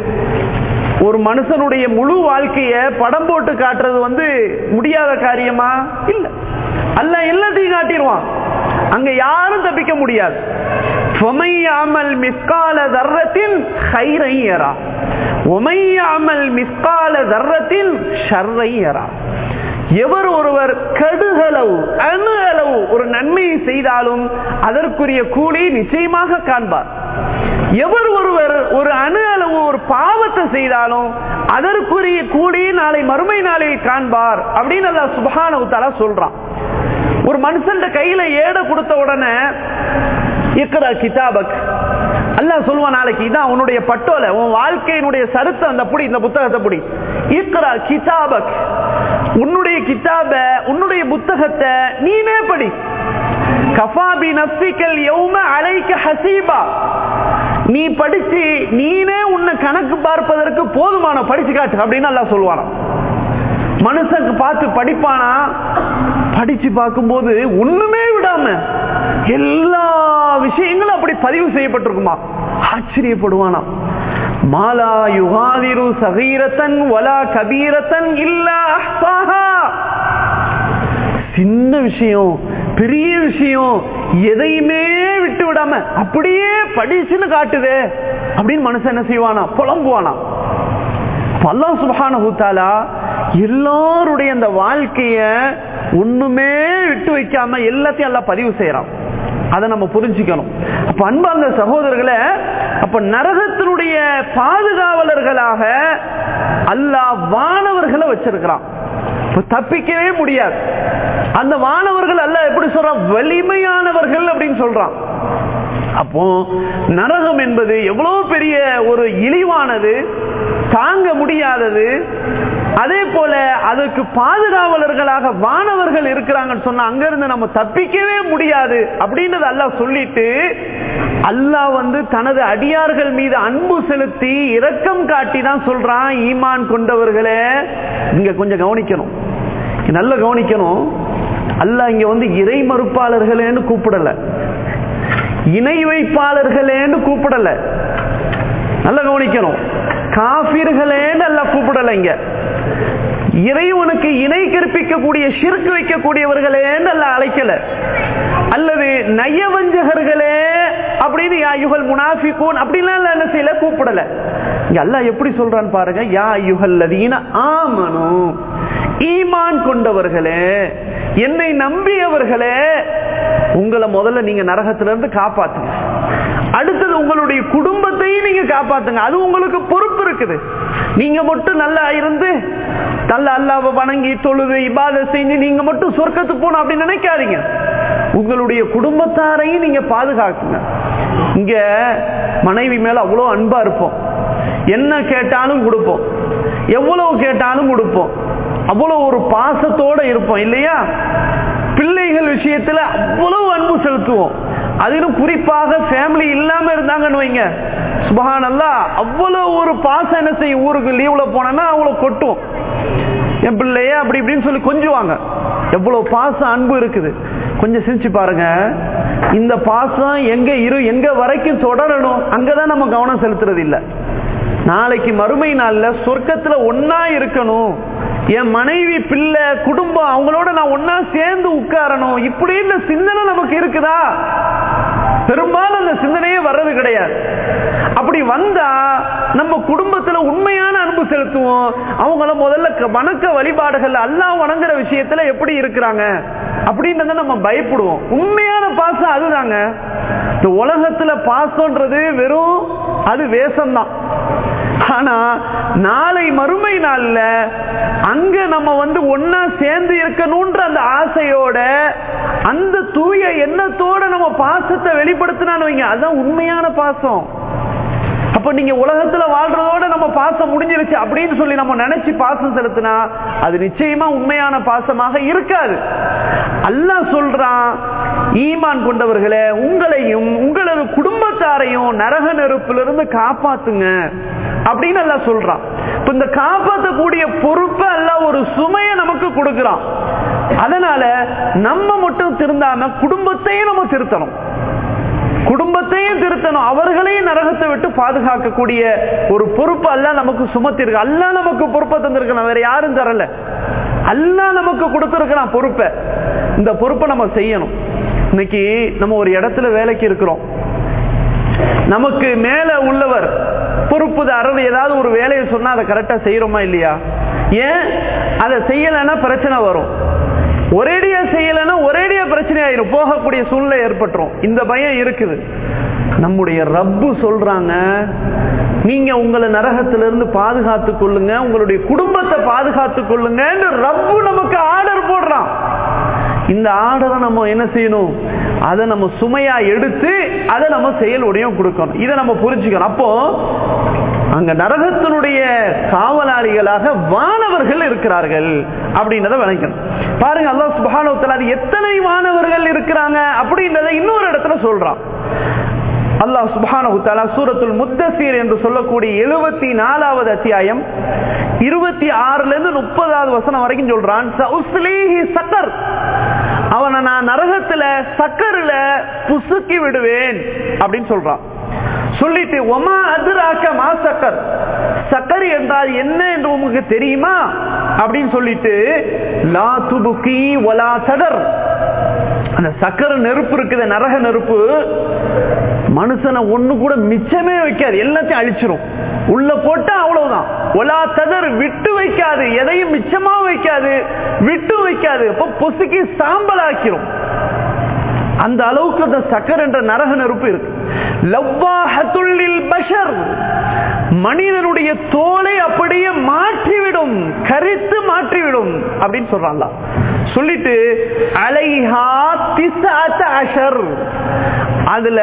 ஒரு மனுஷனுடைய முழு வாழ்க்கைய படம் போட்டு காட்டுறது வந்து முடியாத காரியமா இல்ல அல்ல எல்லாத்தையும் காட்டிடுவான் அங்க யாரும் தப்பிக்க முடியாது ஒமையாமல் மிஸ்கால தர்றத்தின் ஹைரையரா ஒமையாமல் மிஸ்கால தர்றத்தின் ஷர்ரையரா எவர் ஒருவர் கடுகளவு அணு அளவு ஒரு நன்மையை செய்தாலும் அதற்குரிய கூலி நிச்சயமாக காண்பார் எவர் ஒருவர் ஒரு அணு அளவு ஒரு பாவத்தை செய்தாலும் அதற்குரிய கூலி நாளை மறுமை நாளில் காண்பார் அப்படின்னு அல்ல சுபகான உத்தாலா சொல்றான் ஒரு மனுஷன் கையில ஏட கொடுத்த உடனே இக்கர கிதாபக் அல்லாஹ் சொல்லுவான் நாளைக்கு இதான் உன்னுடைய பட்டோல உன் வாழ்க்கையினுடைய சருத்தம் அந்த புடி இந்த புத்தகத்தை புடி இக்கரா கிதாபக் உன்னுடைய கிதாப உன்னுடைய புத்தகத்தை நீனே படி கஃபாபி நப்சிக்கல் யௌம அலைக்க ஹசீபா நீ படிச்சு நீனே உன்னை கணக்கு பார்ப்பதற்கு போதுமான படிச்சு காட்டு அப்படின்னு எல்லாம் சொல்லுவானா மனுஷனுக்கு பார்த்து படிப்பானா படிச்சு பார்க்கும்போது ஒண்ணுமே விடாம எல்லா விஷயங்களும் அப்படி பதிவு செய்யப்பட்டிருக்குமா ஆச்சரியப்படுவானா மாலா யுகாதிரு சகீரத்தன் வலா கபீரத்தன் இல்லா சின்ன விஷயம் பெரிய விஷயம் எதையுமே விட்டு விடாம அப்படியே படிச்சுன்னு காட்டுதே அப்படின்னு மனுஷன் என்ன செய்வானா புலம்புவானா பல்லா சுபகான ஹூத்தாலா எல்லாருடைய அந்த வாழ்க்கைய ஒண்ணுமே விட்டு வைக்காம எல்லாத்தையும் எல்லாம் பதிவு செய்யறான் அதை நம்ம புரிஞ்சுக்கணும் அப்ப அன்பார்ந்த சகோதரர்களை அப்ப நரகத்தினுடைய பாதுகாவலர்களாக அல்லாஹ் வானவர்களை வச்சிருக்கிறான் தப்பிக்கவே முடியாது அந்த வானவர்கள் அல்ல எப்படி சொல்றான் வலிமையானவர்கள் அப்படின்னு சொல்றான் அப்போ நரகம் என்பது எவ்வளவு பெரிய ஒரு இழிவானது தாங்க முடியாதது அதே போல அதற்கு பாதுகாவலர்களாக வானவர்கள் இருக்கிறாங்கன்னு சொன்னா அங்கிருந்து நம்ம தப்பிக்கவே முடியாது அப்படின்றது அல்லாஹ் சொல்லிட்டு அல்லாஹ் வந்து தனது அடியார்கள் மீது அன்பு செலுத்தி இரக்கம் காட்டி தான் சொல்றான் ஈமான் கொண்டவர்களே இங்க கொஞ்சம் கவனிக்கணும் நல்ல கவனிக்கணும் அல்லாஹ் இங்க வந்து இறை மறுப்பாளர்களேன்னு கூப்பிடல இணை வைப்பாளர்களேன்னு கூப்பிடல நல்ல கவனிக்கணும் காபிர்களேன்னு அல்ல கூப்பிடல இங்க இறைவனுக்கு இணை கற்பிக்கக்கூடிய சிறுக்கு வைக்கக்கூடியவர்களேன்னு அல்ல அழைக்கல அல்லது நயவஞ்சகர்களே அப்படின்னு யா யுகல் முனாஃபிகூன் அப்படிலாம் என்ன செய்யல கூப்பிடல இங்க அல்லாஹ் எப்படி சொல்றான்னு பாருங்க யா யுகல் லதீன ஆமனு ஈமான் கொண்டவர்களே என்னை நம்பியவர்களே உங்களை முதல்ல நீங்க நரகத்திலிருந்து காப்பாத்துங்க அடுத்தது உங்களுடைய குடும்பத்தையும் நீங்க காப்பாத்துங்க அது உங்களுக்கு பொறுப்பு இருக்குது நீங்க மட்டும் நல்லா இருந்து நல்ல அல்லாவை வணங்கி தொழுது இபாத செஞ்சு நீங்க மட்டும் சொர்க்கத்து போகணும் அப்படின்னு நினைக்காதீங்க உங்களுடைய குடும்பத்தாரையும் நீங்க பாதுகாக்குங்க இங்க மனைவி மேல அவ்வளவு அன்பா இருப்போம் என்ன கேட்டாலும் கொடுப்போம் எவ்வளவு கேட்டாலும் கொடுப்போம் அவ்வளவு ஒரு பாசத்தோட இருப்போம் இல்லையா பிள்ளைகள் விஷயத்துல அவ்வளவு அன்பு செலுத்துவோம் அதிலும் குறிப்பாக ஃபேமிலி இல்லாம இருந்தாங்கன்னு வைங்க சுபஹானல்லா அவ்வளவு ஒரு பாசம் என்ன செய்யும் ஊருக்கு லீவ்ல போனா அவ்வளவு கொட்டும் என் பிள்ளைய அப்படி இப்படின்னு சொல்லி கொஞ்சுவாங்க எவ்வளவு பாசம் அன்பு இருக்குது கொஞ்சம் சிரிச்சு பாருங்க இந்த பாசம் எங்க இரு எங்க வரைக்கும் தொடரணும் அங்கதான் நம்ம கவனம் செலுத்துறது இல்ல நாளைக்கு மறுமை நாள்ல சொர்க்கத்துல ஒன்னா இருக்கணும் என் மனைவி பிள்ளை குடும்பம் அவங்களோட நான் ஒன்னா சேர்ந்து உட்காரணும் இப்படின்னு சிந்தனை நமக்கு இருக்குதா பெரும்பாலும் அந்த சிந்தனையே வர்றது கிடையாது அப்படி வந்தா நம்ம குடும்பத்துல உண்மையான அன்பு செலுத்துவோம் அவங்கள முதல்ல க- வணக்க வழிபாடுகள் அல்லாஹ் வணங்குற விஷயத்துல எப்படி இருக்கிறாங்க அப்படின்றத நம்ம பயப்படுவோம் உண்மையான பாசம் அதுதாங்க இந்த உலகத்துல பாசம்ன்றது வெறும் அது வேஷம்தான் ஆனா நாளை மறுமை நாள்ல அங்க நம்ம வந்து ஒன்னா சேர்ந்து இருக்கணும்ன்ற அந்த ஆசையோட அந்த தூய எண்ணத்தோட நம்ம பாசத்தை வெளிப்படுத்தினான்னு வைங்க அதுதான் உண்மையான பாசம் அப்ப நீங்க உலகத்துல வாழ்றதோட நம்ம பாசம் முடிஞ்சிருச்சு அப்படின்னு சொல்லி நம்ம நினைச்சு பாசம் செலுத்தினா அது நிச்சயமா உண்மையான பாசமாக இருக்காது அல்லாஹ் சொல்றான் ஈமான் கொண்டவர்களே உங்களையும் உங்களது குடும்பத்தாரையும் நரக நெருப்பிலிருந்து காப்பாத்துங்க அப்படின்னு அல்லாஹ் சொல்றான் இப்ப இந்த காப்பாற்றக்கூடிய பொறுப்பை அல்லாஹ் ஒரு சுமையை நமக்கு கொடுக்கிறான் அதனால நம்ம மட்டும் திருந்தாம குடும்பத்தையும் நம்ம திருத்தணும் குடும்பத்தையும் திருத்தணும் அவர்களையும் நரகத்தை விட்டு பாதுகாக்கக்கூடிய ஒரு பொறுப்பு அல்ல நமக்கு சுமத்திருக்கு அல்ல நமக்கு பொறுப்பை தந்திருக்கணும் வேற யாரும் தரல அல்ல நமக்கு கொடுத்திருக்கிறான் பொறுப்பை இந்த பொறுப்பை நம்ம செய்யணும் இன்னைக்கு நம்ம ஒரு இடத்துல வேலைக்கு இருக்கிறோம் நமக்கு மேல உள்ளவர் பொறுப்புதாரர் ஏதாவது ஒரு வேலையை சொன்னா அதை கரெக்டா செய்யறோமா இல்லையா ஏன் அதை செய்யலைன்னா பிரச்சனை வரும் ஒரேடியா செய்யலைன்னா ஒரேடியா பிரச்சனை ஆயிரும் போகக்கூடிய சூழ்நிலை ஏற்பட்டுரும் இந்த பயம் இருக்குது நம்முடைய ரப்பு சொல்றாங்க நீங்க உங்களை நரகத்திலிருந்து பாதுகாத்துக் கொள்ளுங்க உங்களுடைய குடும்பத்தை பாதுகாத்துக் கொள்ளுங்க ரப்பு நமக்கு ஆர்டர் போடுறான் இந்த ஆர்டரை நம்ம என்ன செய்யணும் அதை நம்ம சுமையா எடுத்து அதை நம்ம செயலுடையும் கொடுக்கணும் இதை நம்ம புரிஞ்சுக்கணும் அப்போ அங்க நரகத்தினுடைய காவலாளிகளாக வானவர்கள் இருக்கிறார்கள் அப்படின்றத விளக்கணும் பாருங்க அல்லாஹ் சுப்ஹானஹு வ தஆலா அது எத்தனை வானவர்கள் இருக்கிறாங்க அப்படின்றத இன்னொரு இடத்துல சொல்றான் அல்லாஹ் சுப்ஹானஹு வ தஆலா சூரத்துல் முத்தஸீர் என்று சொல்லக்கூடிய எழுபத்தி நாலாவது அத்தியாயம் இருபத்தி ஆறுல இருந்து முப்பதாவது வசனம் வரைக்கும் சொல்றான் சஉஸ்லீஹி சக்கர் அவனை நான் நரகத்துல சக்கர்ல புசுக்கி விடுவேன் அப்படின்னு சொல்றான் சொல்லிட்டு ஒமா அதிராக்க மா சக்கர் சக்கர் என்றால் என்ன என்று உங்களுக்கு தெரியுமா அப்படின்னு சொல்லிட்டு லா துபுக்கி ஒலா சதர் அந்த சக்கர நெருப்பு இருக்குது நரக நெருப்பு மனுஷனை ஒண்ணு கூட மிச்சமே வைக்காது எல்லாத்தையும் அழிச்சிரும் உள்ள போட்டா அவ்வளவுதான் ஒலா ததர் விட்டு வைக்காது எதையும் மிச்சமா வைக்காது விட்டு வைக்காது அப்ப பொசுக்கி சாம்பல் ஆக்கிரும் அந்த அளவுக்கு அந்த சக்கர் என்ற நரக நெருப்பு இருக்கு லவ்வாஹத்துள்ளில் பஷர் மனிதனுடைய தோலை அப்படியே மாற்றிவிடும் கரித்து மாற்றிவிடும் அப்படின்னு சொல்றாங்க சொல்லிட்டு அலைஹா திசாத்த அஷர் அதுல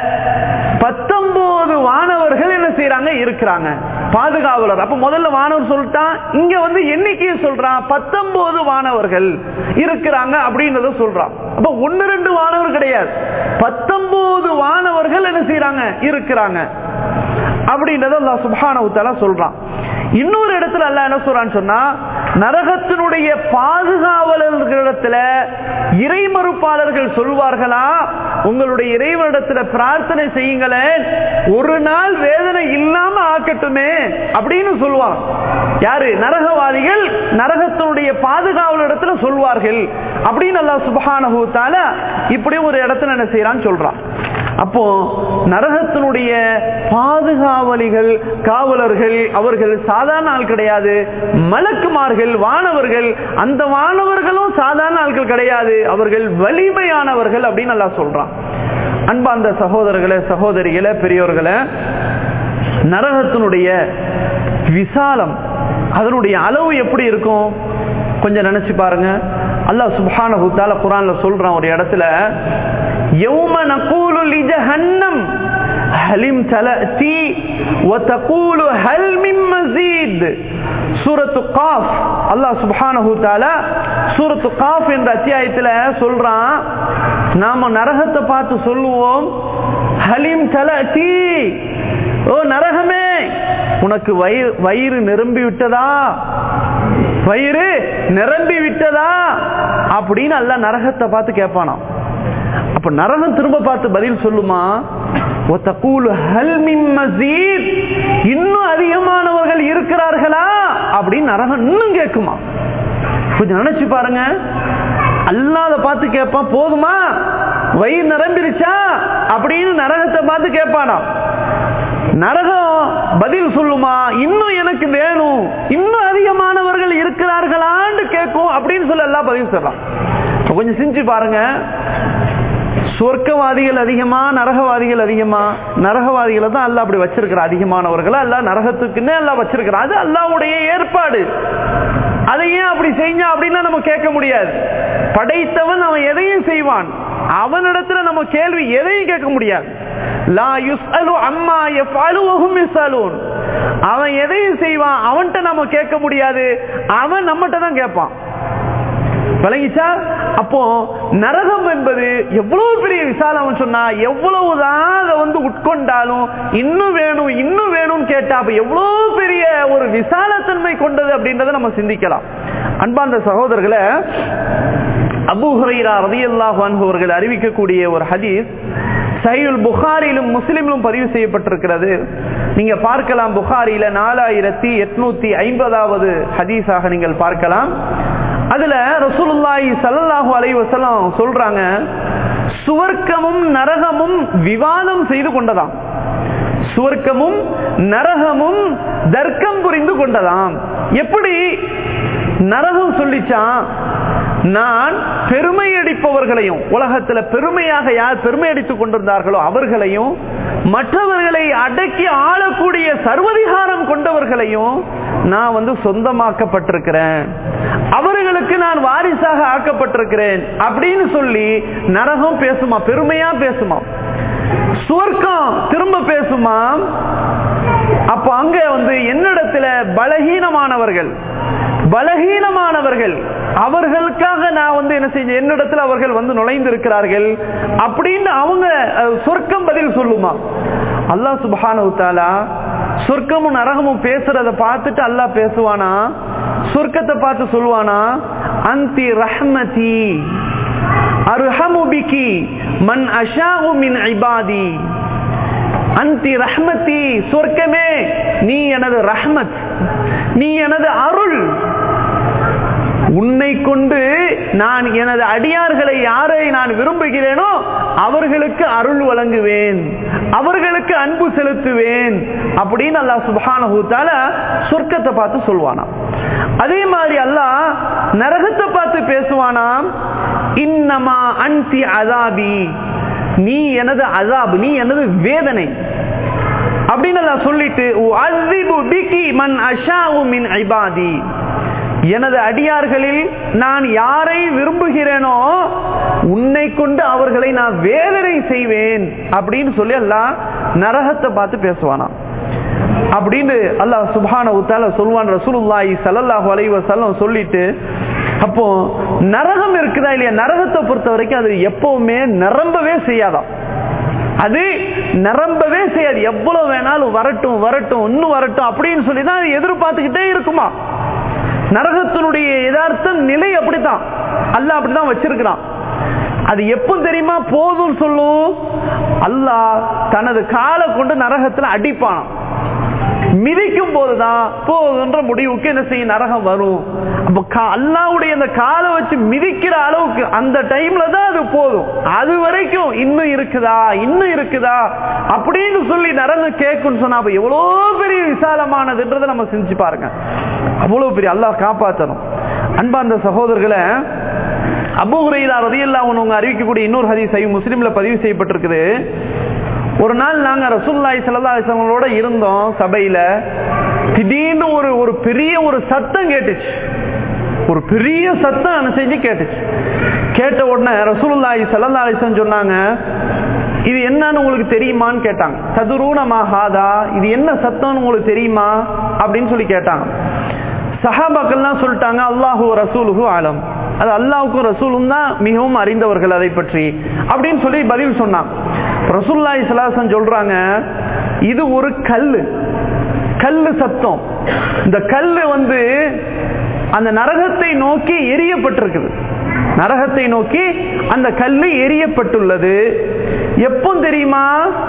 பத்தொன்பது வானவர்கள் என்ன செய்யறாங்க இருக்கிறாங்க பாதுகாவலர் அப்ப முதல்ல வானவர் சொல்லிட்டான் இங்க வந்து எண்ணிக்கையை சொல்றான் பத்தொன்பது வானவர்கள் இருக்கிறாங்க அப்படின்றத சொல்றான் அப்ப ஒன்னு ரெண்டு வானவர் கிடையாது பத்தொன்பது வானவர்கள் என்ன செய்யறாங்க இருக்கிறாங்க அப்படின்றத அல்லாஹ் சுப்ஹானஹு தஆலா சொல்றான் இன்னொரு இடத்துல அல்லாஹ் என்ன சொல்றான்னு சொன்னா நரகத்தினுடைய பாதுகாவலர்களிடத்துல இறை மறுப்பாளர்கள் சொல்வார்களா உங்களுடைய இறைவனிடத்துல பிரார்த்தனை செய்யுங்களேன் ஒரு நாள் வேதனை இல்லாம ஆக்கட்டுமே அப்படின்னு சொல்லுவாங்க யாரு நரகவாதிகள் நரகத்தினுடைய பாதுகாவலரிடத்துல சொல்வார்கள் அப்படின்னு அல்லாஹ் சுப்ஹானஹு தஆலா இப்படி ஒரு இடத்துல என்ன செய்யறான்னு சொல்றான் அப்போ நரகத்தினுடைய பாதுகாவலிகள் காவலர்கள் அவர்கள் சாதாரண ஆள் கிடையாது மலக்குமார்கள் வானவர்கள் அந்த வானவர்களும் சாதாரண ஆட்கள் கிடையாது அவர்கள் வலிமையானவர்கள் அப்படின்னு நல்லா சொல்றான் அன்பா அந்த சகோதரர்களே சகோதரிகளே பெரியோர்களே நரகத்தினுடைய விசாலம் அதனுடைய அளவு எப்படி இருக்கும் கொஞ்சம் நினைச்சு பாருங்க அல்லாஹ் சுப்ஹானஹு தஆலா குர்ஆன்ல சொல்றான் ஒரு இடத்துல யௌம நகூலு லிஜஹன்னம் ஹலிம் தலதி வதகூலு ஹல் மின் மஸீத் சூரத்து காஃப் அல்லாஹ் சுப்ஹானஹு தஆலா சூரத்து காஃப் என்ற அத்தியாயத்துல சொல்றான் நாம நரகத்தை பார்த்து சொல்லுவோம் ஹலிம் தலதி ஓ நரகமே உனக்கு வயிறு வயிறு நிரம்பி விட்டதா வயிறு நிரம்பி விட்டதா அப்படின்னு அல்ல நரகத்தை பார்த்து கேட்பானாம் அப்ப நரகம் திரும்ப பார்த்து பதில் சொல்லுமா இன்னும் அதிகமானவர்கள் இருக்கிறார்களா அப்படின்னு நரகம் இன்னும் கேட்குமா கொஞ்சம் நினைச்சு பாருங்க அல்லாத பார்த்து கேட்பான் போதுமா வயிறு நிரம்பிருச்சா அப்படின்னு நரகத்தை பார்த்து கேட்பானா நரகம் பதில் சொல்லுமா இன்னும் எனக்கு வேணும் இன்னும் அதிகமானவர்கள் இருக்கிறார்களான்னு கேட்கும் அப்படின்னு சொல்லி எல்லாம் பதில் சொல்லலாம் கொஞ்சம் சிந்திச்சு பாருங்க சொர்க்கவாதிகள் அதிகமா நரகவாதிகள் அதிகமா நரகவாதிகளை தான் அல்ல அப்படி வச்சிருக்கிற அதிகமானவர்களை அல்ல நரகத்துக்குன்னே எல்லாம் வச்சிருக்கிறான் அது அல்லாவுடைய ஏற்பாடு அதை ஏன் அப்படி செஞ்சா அப்படின்னா நம்ம கேட்க முடியாது படைத்தவன் அவன் எதையும் செய்வான் அவனிடத்துல நம்ம கேள்வி எதையும் கேட்க முடியாது லா யுஸ்அலு அம்மா யஃபஅலு வஹும் யுஸ்அலூன் அவன் எதையும் செய்வான் அவன்கிட்ட நம்ம கேட்க முடியாது அவன் நம்மகிட்ட தான் கேட்பான் விளங்கிச்சா அப்போ நரகம் என்பது எவ்வளவு பெரிய விசாலம் சொன்னா எவ்வளவுதான் அதை வந்து உட்கொண்டாலும் இன்னும் வேணும் இன்னும் வேணும் கேட்டா அப்ப எவ்வளவு பெரிய ஒரு விசாலத்தன்மை கொண்டது அப்படின்றத நம்ம சிந்திக்கலாம் அன்பார்ந்த சகோதரர்களை அபு ஹுரைரா ரதியல்லாஹு அன்ஹு அவர்கள் அறிவிக்கக்கூடிய ஒரு ஹதீஸ் சஹீல் புகாரிலும் முஸ்லிமிலும் பதிவு செய்யப்பட்டிருக்கிறது நீங்க பார்க்கலாம் புகாரில நாலாயிரத்தி எட்நூத்தி ஐம்பதாவது ஹதீஸாக நீங்கள் பார்க்கலாம் அதுல ரசூலுல்லாஹி ஸல்லல்லாஹு அலைஹி வஸல்லம் சொல்றாங்க சுவர்க்கமும் நரகமும் விவாதம் செய்து கொண்டதாம் சுவர்க்கமும் நரகமும் தர்க்கம் புரிந்து கொண்டதாம் எப்படி நரகம் சொல்லிச்சான் நான் பெருமை அடிப்பவர்களையும் உலகத்துல பெருமையாக யார் பெருமை அடித்துக் கொண்டிருந்தார்களோ அவர்களையும் மற்றவர்களை அடக்கி ஆளக்கூடிய சர்வதிகாரம் கொண்டவர்களையும் நான் வந்து சொந்தமாக்கப்பட்டிருக்கிறேன் அவர்களுக்கு நான் வாரிசாக ஆக்கப்பட்டிருக்கிறேன் அப்படின்னு சொல்லி நரகம் பேசுமா பெருமையா பேசுமா சுவர்க்கம் திரும்ப பேசுமா அப்ப அங்க வந்து என்னிடத்துல பலகீனமானவர்கள் பலகீனமானவர்கள் அவர்களுக்காக நான் வந்து என்ன செஞ்ச என்னிடத்துல அவர்கள் வந்து நுழைந்து இருக்கிறார்கள் அப்படின்னு அவங்க சொர்க்கம் பதில் சொல்லுமா அல்லாஹ் சுபானு சொர்க்கமும் நரகமும் பேசுறத பார்த்துட்டு அல்லாஹ் பேசுவானா சொர்க்கத்தை பார்த்து சொல்லுவானா அந்தி ரஹ்மதி அர்ஹமு பிகி மன் அஷாஹு மின் இபாதி அந்தி ரஹ்மதி சொர்க்கமே நீ எனது ரஹ்மத் நீ எனது அருள் உன்னை கொண்டு நான் எனது அடியார்களை யாரை நான் விரும்புகிறேனோ அவர்களுக்கு அருள் வழங்குவேன் அவர்களுக்கு அன்பு செலுத்துவேன் அப்படின்னு அல்லாஹ் சுபானஹூத்தால சொர்க்கத்தை பார்த்து சொல்வானா அதே மாதிரி அல்லாஹ் நரகத்தை பார்த்து பேசுவானாம் இன்னமா அன்சி அதாபி நீ எனது அதாபு நீ எனது வேதனை அப்படின்னு நான் சொல்லிட்டு மன் அஷாவு மின் ஐபாதி எனது அடியார்களில் நான் யாரை விரும்புகிறேனோ உன்னை கொண்டு அவர்களை நான் வேதனை செய்வேன் அப்படின்னு சொல்லி எல்லாம் நரகத்தை பார்த்து பேசுவானா அப்படின்னு அல்லாஹ் சுபான உத்தால சொல்வான் ரசூலுல்லாஹி சல்லல்லாஹு அலைஹி வஸல்லம் சொல்லிட்டு அப்போ நரகம் இருக்குதா இல்லையா நரகத்தை பொறுத்த வரைக்கும் அது எப்பவுமே நிரம்பவே செய்யாதான் அது நிரம்பவே செய்யாது எவ்வளவு வேணாலும் வரட்டும் வரட்டும் இன்னும் வரட்டும் அப்படின்னு சொல்லி தான் எதிர்பார்த்துக்கிட்டே இருக்குமா நரகத்தினுடைய யதார்த்த நிலை அப்படித்தான் அல்ல அப்படிதான் வச்சிருக்கிறான் அது எப்ப தெரியுமா போதும் சொல்லும் அல்லாஹ் தனது காலை கொண்டு நரகத்துல அடிப்பான் மிதிக்கும் போதுதான் போதுன்ற முடிவுக்கு என்ன செய்யும் நரகம் வரும் அப்ப அல்லாவுடைய அந்த காலை வச்சு மிதிக்கிற அளவுக்கு அந்த டைம்ல தான் அது போதும் அது வரைக்கும் இன்னும் இருக்குதா இன்னும் இருக்குதா அப்படின்னு சொல்லி நரகம் கேட்கும் சொன்னா அப்ப எவ்வளவு பெரிய விசாலமானதுன்றதை நம்ம செஞ்சு பாருங்க அவ்வளவு பெரிய அல்லாஹ் காப்பாற்றணும் அன்பார்ந்த சகோதரர்களை அபுஹுரைதா ரதியல்லா உங்க அறிவிக்கக்கூடிய இன்னொரு ஹதீஸ் முஸ்லீம்ல பதிவு செய்யப்பட்டிருக்குது ஒரு நாள் நாங்க ரசூல்லாய் சல்லாஹோட இருந்தோம் சபையில திடீர்னு ஒரு ஒரு பெரிய ஒரு சத்தம் கேட்டுச்சு ஒரு பெரிய சத்தம் என்ன செஞ்சு கேட்டுச்சு கேட்ட உடனே ரசூலுல்லாஹி சல்லா அலிசன் சொன்னாங்க இது என்னன்னு உங்களுக்கு தெரியுமான்னு கேட்டாங்க சதுரூனமாகாதா இது என்ன சத்தம்னு உங்களுக்கு தெரியுமா அப்படின்னு சொல்லி கேட்டாங்க சஹாபாக்கள்லாம் சொல்லிட்டாங்க அல்லாஹு ரசூலுஹு ஆலம் அது அல்லாவுக்கும் ரசூலும் தான் மிகவும் அறிந்தவர்கள் அதை பற்றி அப்படின்னு சொல்லி பதில் சொன்னான் ரசூல்லாய் சலாசன் சொல்றாங்க இது ஒரு கல்லு கல்லு சத்தம் இந்த கல்லு வந்து அந்த நரகத்தை நோக்கி எரியப்பட்டிருக்குது நரகத்தை நோக்கி அந்த கல்லு எரியப்பட்டுள்ளது எப்போ தெரியுமா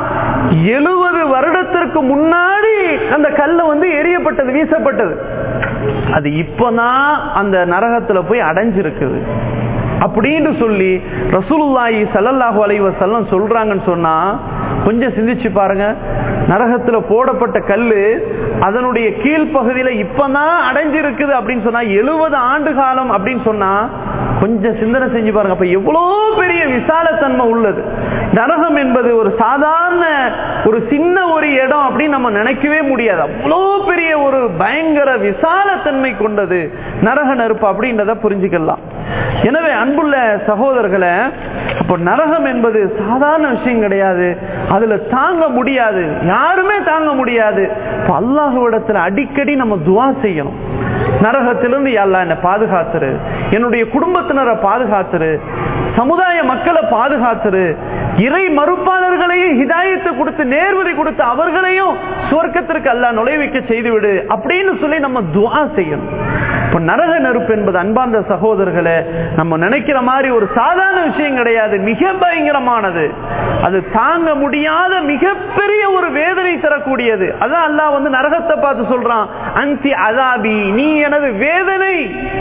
எழுபது வருடத்திற்கு முன்னாடி அந்த கல்லு வந்து எரியப்பட்டது வீசப்பட்டது அது இப்பதான் அந்த நரகத்துல போய் அடைஞ்சிருக்குது அப்படின்னு சொல்லி ரசூலுல்லாஹி சல்லல்லாஹு அலைஹி வஸல்லம் சொல்றாங்கன்னு சொன்னா கொஞ்சம் சிந்திச்சு பாருங்க நரகத்துல போடப்பட்ட கல்லு அதனுடைய கீழ்ப்பகுதியில இப்பதான் அடைஞ்சிருக்குது அப்படின்னு சொன்னா எழுபது ஆண்டு காலம் அப்படின்னு சொன்னா கொஞ்சம் சிந்தனை செஞ்சு பாருங்க அப்ப எவ்வளவு பெரிய விசாலத்தன்மை உள்ளது நரகம் என்பது ஒரு சாதாரண ஒரு சின்ன ஒரு இடம் அப்படின்னு நம்ம நினைக்கவே முடியாது அவ்வளோ பெரிய ஒரு பயங்கர விசாலத்தன்மை கொண்டது நரக நெருப்பு அப்படின்றத புரிஞ்சுக்கலாம் எனவே அன்புள்ள சகோதரர்களை அப்போ நரகம் என்பது சாதாரண விஷயம் கிடையாது அதுல தாங்க முடியாது யாருமே தாங்க முடியாது அல்லாஹுவிடத்துல அடிக்கடி நம்ம துவா செய்யணும் நரகத்திலிருந்து அல்லா என்னை பாதுகாத்துரு என்னுடைய குடும்பத்தினரை பாதுகாத்துரு சமுதாய மக்களை பாதுகாத்துரு இறை மறுப்பாளர்களையும் ஹிதாயத்தை கொடுத்து நேர்வதை கொடுத்து அவர்களையும் சுவர்க்கத்திற்கு அல்லா நுழைவிக்க செய்துவிடு அப்படின்னு சொல்லி நம்ம துவா செய்யணும் இப்ப நரக நெருப்பு என்பது அன்பார்ந்த சகோதரர்களை நம்ம நினைக்கிற மாதிரி ஒரு சாதாரண விஷயம் கிடையாது மிக பயங்கரமானது அது தாங்க முடியாத மிகப்பெரிய ஒரு வேதனை தரக்கூடியது அதான் அல்லாஹ் வந்து நரகத்தை பார்த்து சொல்றான் அன்சி அதாபி நீ எனது வேதனை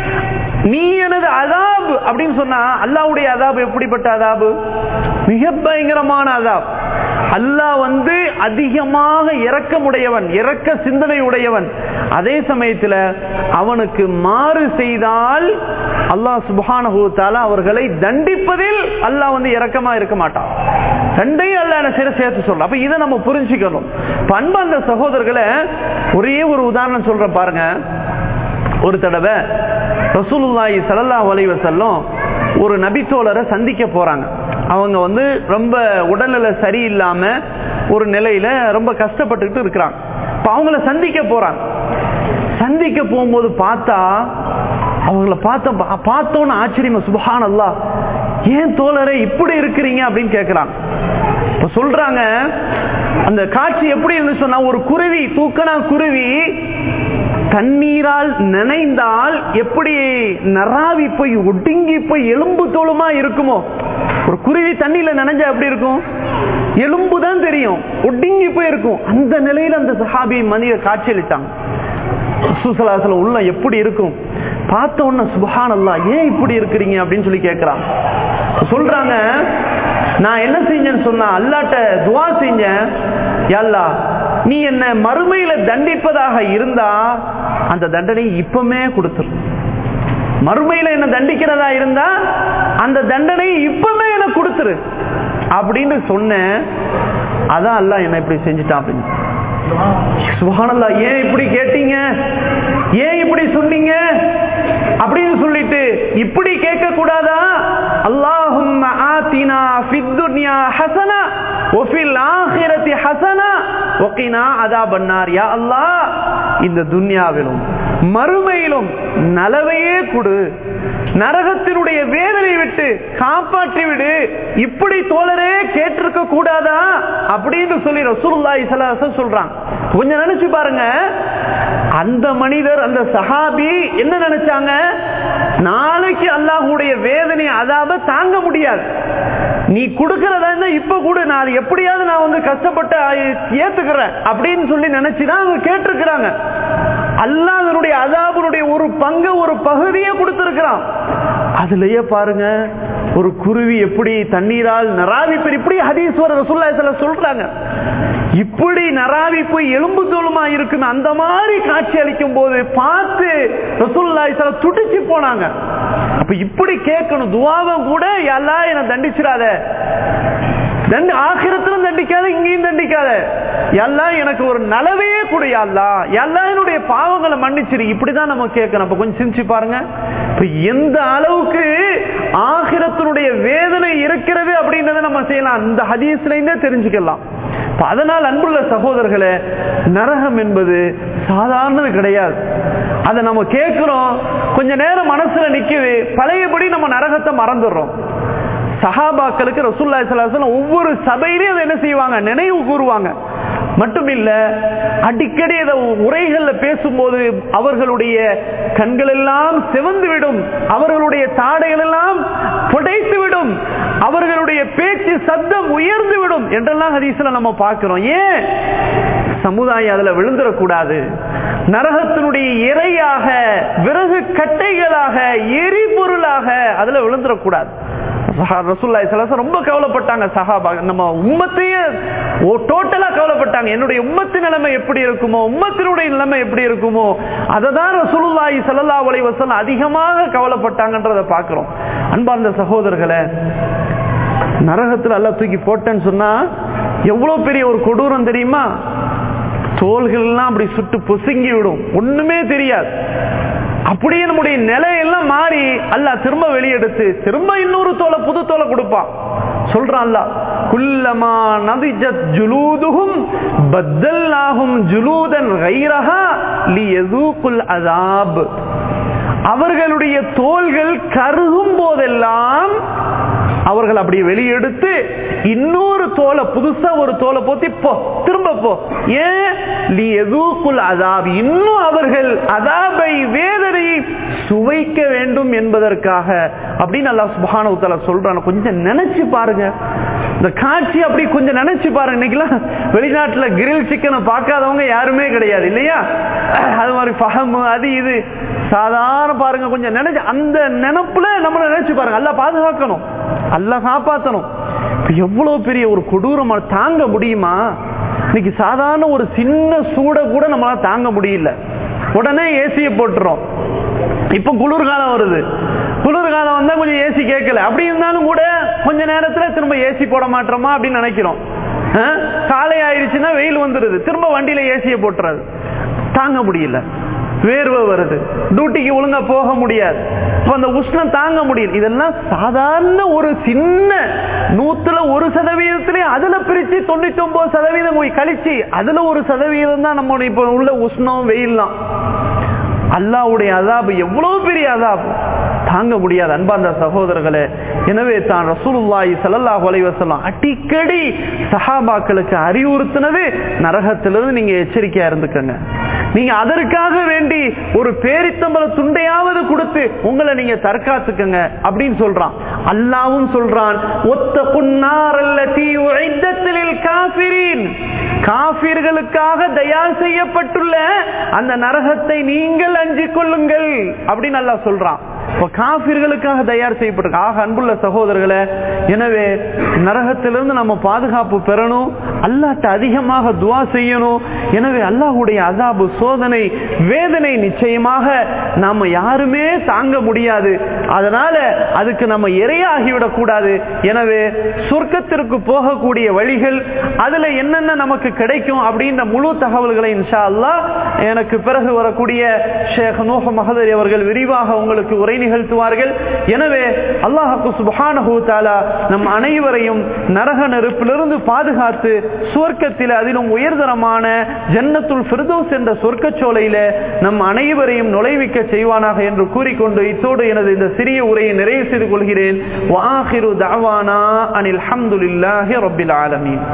நீ எனது அதாபு அப்படின்னு சொன்னா அல்லாவுடைய அதாபு எப்படிப்பட்ட அதாபு மிக பயங்கரமான அதாப் அல்லாஹ் வந்து அதிகமாக இரக்கமுடையவன் இரக்க சிந்தனை உடையவன் அதே சமயத்தில் அவனுக்கு மாறு செய்தால் அல்லாஹ் சுபானஹூத்தால அவர்களை தண்டிப்பதில் அல்லாஹ் வந்து இரக்கமா இருக்க மாட்டான் தண்டை அல்ல சேர்த்து சொல்ல அப்ப இதை நம்ம புரிஞ்சுக்கணும் பண்பு அந்த சகோதரர்களை ஒரே ஒரு உதாரணம் சொல்றேன் பாருங்க ஒரு தடவை ரசூலுல்லாஹி ஸல்லல்லாஹு அலைஹி வஸல்லம் ஒரு நபித்தோழரை சந்திக்க போறாங்க அவங்க வந்து ரொம்ப உடல்நிலை சரியில்லாம ஒரு நிலையில ரொம்ப கஷ்டப்பட்டுக்கிட்டு இருக்கிறாங்க இப்ப அவங்கள சந்திக்க போறாங்க சந்திக்க போகும்போது பார்த்தா அவங்கள பார்த்த பார்த்தோன்னு ஆச்சரியமா சுபஹான் அல்லா ஏன் தோழரை இப்படி இருக்கிறீங்க அப்படின்னு கேட்கிறாங்க இப்ப சொல்றாங்க அந்த காட்சி எப்படி இருந்து சொன்னா ஒரு குருவி தூக்கனா குருவி தண்ணீரால் நினைந்தால் எப்படி நராவி போய் ஒடுங்கி போய் எலும்பு தோளுமா இருக்குமோ ஒரு குருவி தண்ணியில நினைஞ்சா எப்படி இருக்கும் எலும்பு தான் தெரியும் ஒடுங்கி போய் இருக்கும் அந்த நிலையில அந்த சஹாபி மனித காட்சியளித்தாங்க சுசலாசல உள்ள எப்படி இருக்கும் பார்த்த உடனே சுபஹான் அல்லா ஏன் இப்படி இருக்கிறீங்க அப்படின்னு சொல்லி கேட்கிறான் சொல்றாங்க நான் என்ன செஞ்சேன்னு சொன்னா அல்லாட்ட துவா செஞ்சேன் யல்லா நீ என்ன மறுமையில தண்டிப்பதாக இருந்தா அந்த தண்டனை இப்பமே கொடுத்துரு மறுமையில என்ன தண்டிக்கிறதா இருந்தா அந்த தண்டனை இப்பமே எனக்கு கொடுத்துரு அப்படின்னு சொன்னேன் அதான் அல்ல என்ன இப்படி செஞ்சுட்டான் அப்படின்னு சுகானல்லா ஏன் இப்படி கேட்டீங்க ஏன் இப்படி சொன்னீங்க அப்படின்னு சொல்லிட்டு இப்படி கேட்க கூடாதா அல்லாஹும் ஆத்தினா ஃபித்துன்யா ஹசனா ஒஃபில் ஆஹிரத்தி ஹசனா ஒக்கினா அதா பண்ணார் யா அல்லாஹ் இந்த துன்யாவிலும் மறுமையிலும் நலவையே கொடு நரகத்தினுடைய வேதனை விட்டு காப்பாற்றி விடு இப்படி தோழரே கேட்டிருக்க கூடாதா அப்படின்னு சொல்லி ரசூலுல்லாஹி ஸல்லல்லாஹு சொல்றாங்க கொஞ்சம் நினைச்சு பாருங்க அந்த மனிதர் அந்த சஹாபி என்ன நினைச்சாங்க நாளைக்கு அல்லாஹுடைய வேதனை அதாவ தாங்க முடியாது நீ கொடுக்கறதா இருந்தா இப்ப கூட நான் எப்படியாவது நான் வந்து கஷ்டப்பட்டு ஏத்துக்கிறேன் அப்படின்னு சொல்லி நினைச்சுதான் அவங்க கேட்டிருக்கிறாங்க அல்லாதனுடைய அதாபனுடைய ஒரு பங்கு ஒரு பகுதியை கொடுத்திருக்கிறான் அதுலயே பாருங்க ஒரு குருவி எப்படி தண்ணீரால் நராவி இப்படி ஹதீஸ்வரர் ரசூல்லா சொல்றாங்க இப்படி நராவி போய் எலும்பு தோலுமா இருக்குன்னு அந்த மாதிரி காட்சி அளிக்கும் போது பார்த்து ரசூல்லாய் துடிச்சு போனாங்க அப்ப இப்படி கேட்கணும் துவாவம் கூட எல்லாம் என்ன தண்டிச்சிடாத தண்டு ஆகிரத்திலும் தண்டிக்காத இங்கேயும் தண்டிக்காத எல்லாம் எனக்கு ஒரு நலவையே கூட அல்லா எல்லாம் என்னுடைய பாவங்களை மன்னிச்சிரு இப்படிதான் நம்ம கேட்கணும் அப்ப கொஞ்சம் சிந்திச்சு பாருங்க இப்ப எந்த அளவுக்கு ஆகிரத்தினுடைய வேதனை இருக்கிறது அப்படின்றத நம்ம செய்யலாம் அந்த ஹதீஸ்ல இருந்தே தெரிஞ்சுக்கலாம் அதனால் அன்புள்ள சகோதரர்களே நரகம் என்பது சாதாரணது கிடையாது அதை நம்ம கேட்கிறோம் கொஞ்ச நேரம் மனசுல நிக்குது பழையபடி நம்ம நரகத்தை மறந்துடுறோம் சஹாபாக்களுக்கு ரசூல்லா சலாசலம் ஒவ்வொரு சபையிலையும் அதை என்ன செய்வாங்க நினைவு கூறுவாங்க மட்டுமில்ல அடிக்கடி அதை உரைகள்ல பேசும்போது அவர்களுடைய கண்கள் எல்லாம் சிவந்து விடும் அவர்களுடைய தாடைகள் எல்லாம் புடைத்து விடும் அவர்களுடைய பேச்சு சத்தம் உயர்ந்து விடும் என்றெல்லாம் ஹதீஸ்ல நம்ம பார்க்கிறோம் ஏன் சமுதாயம் அதுல விழுந்துடக்கூடாது நரகத்தினுடைய இறையாக விறகு கட்டைகளாக எரிபொருளாக அதுல விழுந்துடக்கூடாது ரசூல்லாய் சலாசம் ரொம்ப கவலைப்பட்டாங்க சஹாபா நம்ம உம்மத்தையே டோட்டலா கவலைப்பட்டாங்க என்னுடைய உம்மத்து நிலைமை எப்படி இருக்குமோ உம்மத்தினுடைய நிலைமை எப்படி இருக்குமோ அதை தான் ரசூலுல்லாஹி ஸல்லல்லாஹு அலைஹி வஸல்லம் அதிகமாக கவலைப்பட்டாங்கன்றதை பார்க்கிறோம் அன்பார்ந்த சகோதரர்களே நரகத்துல எல்லாம் தூக்கி போட்டேன்னு சொன்னா எவ்வளவு பெரிய ஒரு கொடூரம் தெரியுமா தோள்கள் எல்லாம் அப்படி சுட்டு பொசுங்கி விடும் ஒண்ணுமே தெரியாது அப்படியே நம்முடைய நிலையெல்லாம் மாறி அல்ல திரும்ப வெளியெடுத்து திரும்ப இன்னொரு தோலை புது தோலை கொடுப்பான் சொல்றான் அல்ல குல்லமா நதிஜத் ஜுலூதுகும் பத்தல்லாகும் ஜுலூதன் கைரஹா லி எதூக்குல் அதாப் அவர்களுடைய தோள்கள் கருகும் போதெல்லாம் அவர்கள் அப்படி வெளியெடுத்து இன்னொரு தோலை புதுசா ஒரு தோலை போத்தி போ திரும்ப போ ஏன் லி எதூக்குல் அதாப் இன்னும் அவர்கள் அதாபை வேதனையை சுவைக்க வேண்டும் என்பதற்காக அப்படின்னு அல்லாஹ் சுபான உத்தல சொல்றான் கொஞ்சம் நினைச்சு பாருங்க இந்த காட்சி அப்படி கொஞ்சம் நினைச்சு பாருங்க இன்னைக்கெல்லாம் வெளிநாட்டுல கிரில் சிக்கனை பார்க்காதவங்க யாருமே கிடையாது இல்லையா அது மாதிரி பகம் அது இது சாதாரண பாருங்க கொஞ்சம் நினைச்சு அந்த நினைப்புல நம்ம நினைச்சு பாருங்க அல்ல பாதுகாக்கணும் அல்ல காப்பாத்தணும் எவ்வளவு பெரிய ஒரு கொடூரம் தாங்க முடியுமா இன்னைக்கு சாதாரண ஒரு சின்ன சூட கூட நம்மளால தாங்க முடியல உடனே ஏசியை போட்டுறோம் இப்ப குளிர்காலம் வருது குளிர்காலம் வந்தா கொஞ்சம் ஏசி கேட்கல அப்படி இருந்தாலும் கூட கொஞ்ச நேரத்துல திரும்ப ஏசி போட மாட்டோமா அப்படின்னு நினைக்கிறோம் காலை ஆயிடுச்சுன்னா வெயில் வந்துருது திரும்ப வண்டியில ஏசியை போட்டுறது தாங்க முடியல வேர்வை வருது டியூட்டிக்கு ஒழுங்கா போக முடியாது அந்த உஷ்ணம் தாங்க முடியல இதெல்லாம் சாதாரண ஒரு சின்ன நூத்துல ஒரு சதவீதத்திலே அதுல பிரிச்சு தொண்ணூத்தி ஒன்பது சதவீதம் கழிச்சு அதுல ஒரு சதவீதம் தான் நம்ம இப்ப உள்ள உஷ்ணம் வெயில்லாம் அல்லாவுடைய அதாபு எவ்வளவு பெரிய அதாபு தாங்க முடியாது அன்பார்ந்த சகோதரர்களே எனவே தான் ரசூலுல்லாஹி ஸல்லல்லாஹு அலைஹி வஸல்லம் அடிக்கடி சஹாபாக்களுக்கு அறிவுறுத்தினது நரகத்திலிருந்து நீங்க எச்சரிக்கையா இருந்துக்கங்க நீங்க அதற்காக வேண்டி ஒரு பேரித்தம்பல துண்டையாவது கொடுத்து உங்களை நீங்க தற்காத்துக்கங்க அப்படின்னு சொல்றான் அல்லாவும் சொல்றான் ஒத்த புன்னாரல்லத்தில் காபிரின் காபிர்களுக்காக தயார் செய்யப்பட்டுள்ள அந்த நரகத்தை நீங்கள் அஞ்சிக் கொள்ளுங்கள் அப்படின்னு அல்லா சொல்றான் காபிர்களுக்காக தயார் செய்யப்பட்டிருக்கு ஆக அன்புள்ள சகோதரர்களே எனவே நரகத்திலிருந்து நம்ம பாதுகாப்பு பெறணும் அல்லாட்ட அதிகமாக துவா செய்யணும் எனவே அல்லாஹுடைய அதாபு சோதனை வேதனை நிச்சயமாக நாம யாருமே தாங்க முடியாது அதனால அதுக்கு நம்ம இரையாகிவிடக் கூடாது எனவே சொர்க்கத்திற்கு போகக்கூடிய வழிகள் அதுல என்னென்ன நமக்கு கிடைக்கும் அப்படின்ற முழு தகவல்களை இன்ஷா அல்லா எனக்கு பிறகு வரக்கூடிய ஷேக் நூஹ மகதரி அவர்கள் விரிவாக உங்களுக்கு உரை நிகழ்த்துவார்கள் எனவே அல்லாஹு சுபஹானஹு தாலா நம் அனைவரையும் நரக நெருப்பிலிருந்து பாதுகாத்து சுவர்க்கத்தில் அதிலும் உயர்தரமான ஜன்னத்துல் ஃபிர்தோஸ் என்ற சொர்க்கச்சோலையில நம் அனைவரையும் நுழைவிக்க செய்வானாக என்று கூறிக்கொண்டு இத்தோடு எனது இந்த சிறிய உரையை நிறைவு செய்து கொள்கிறேன் வாஹிரு தவானா அனில் அஹமதுல்லாஹி ரபில் ஆலமீன்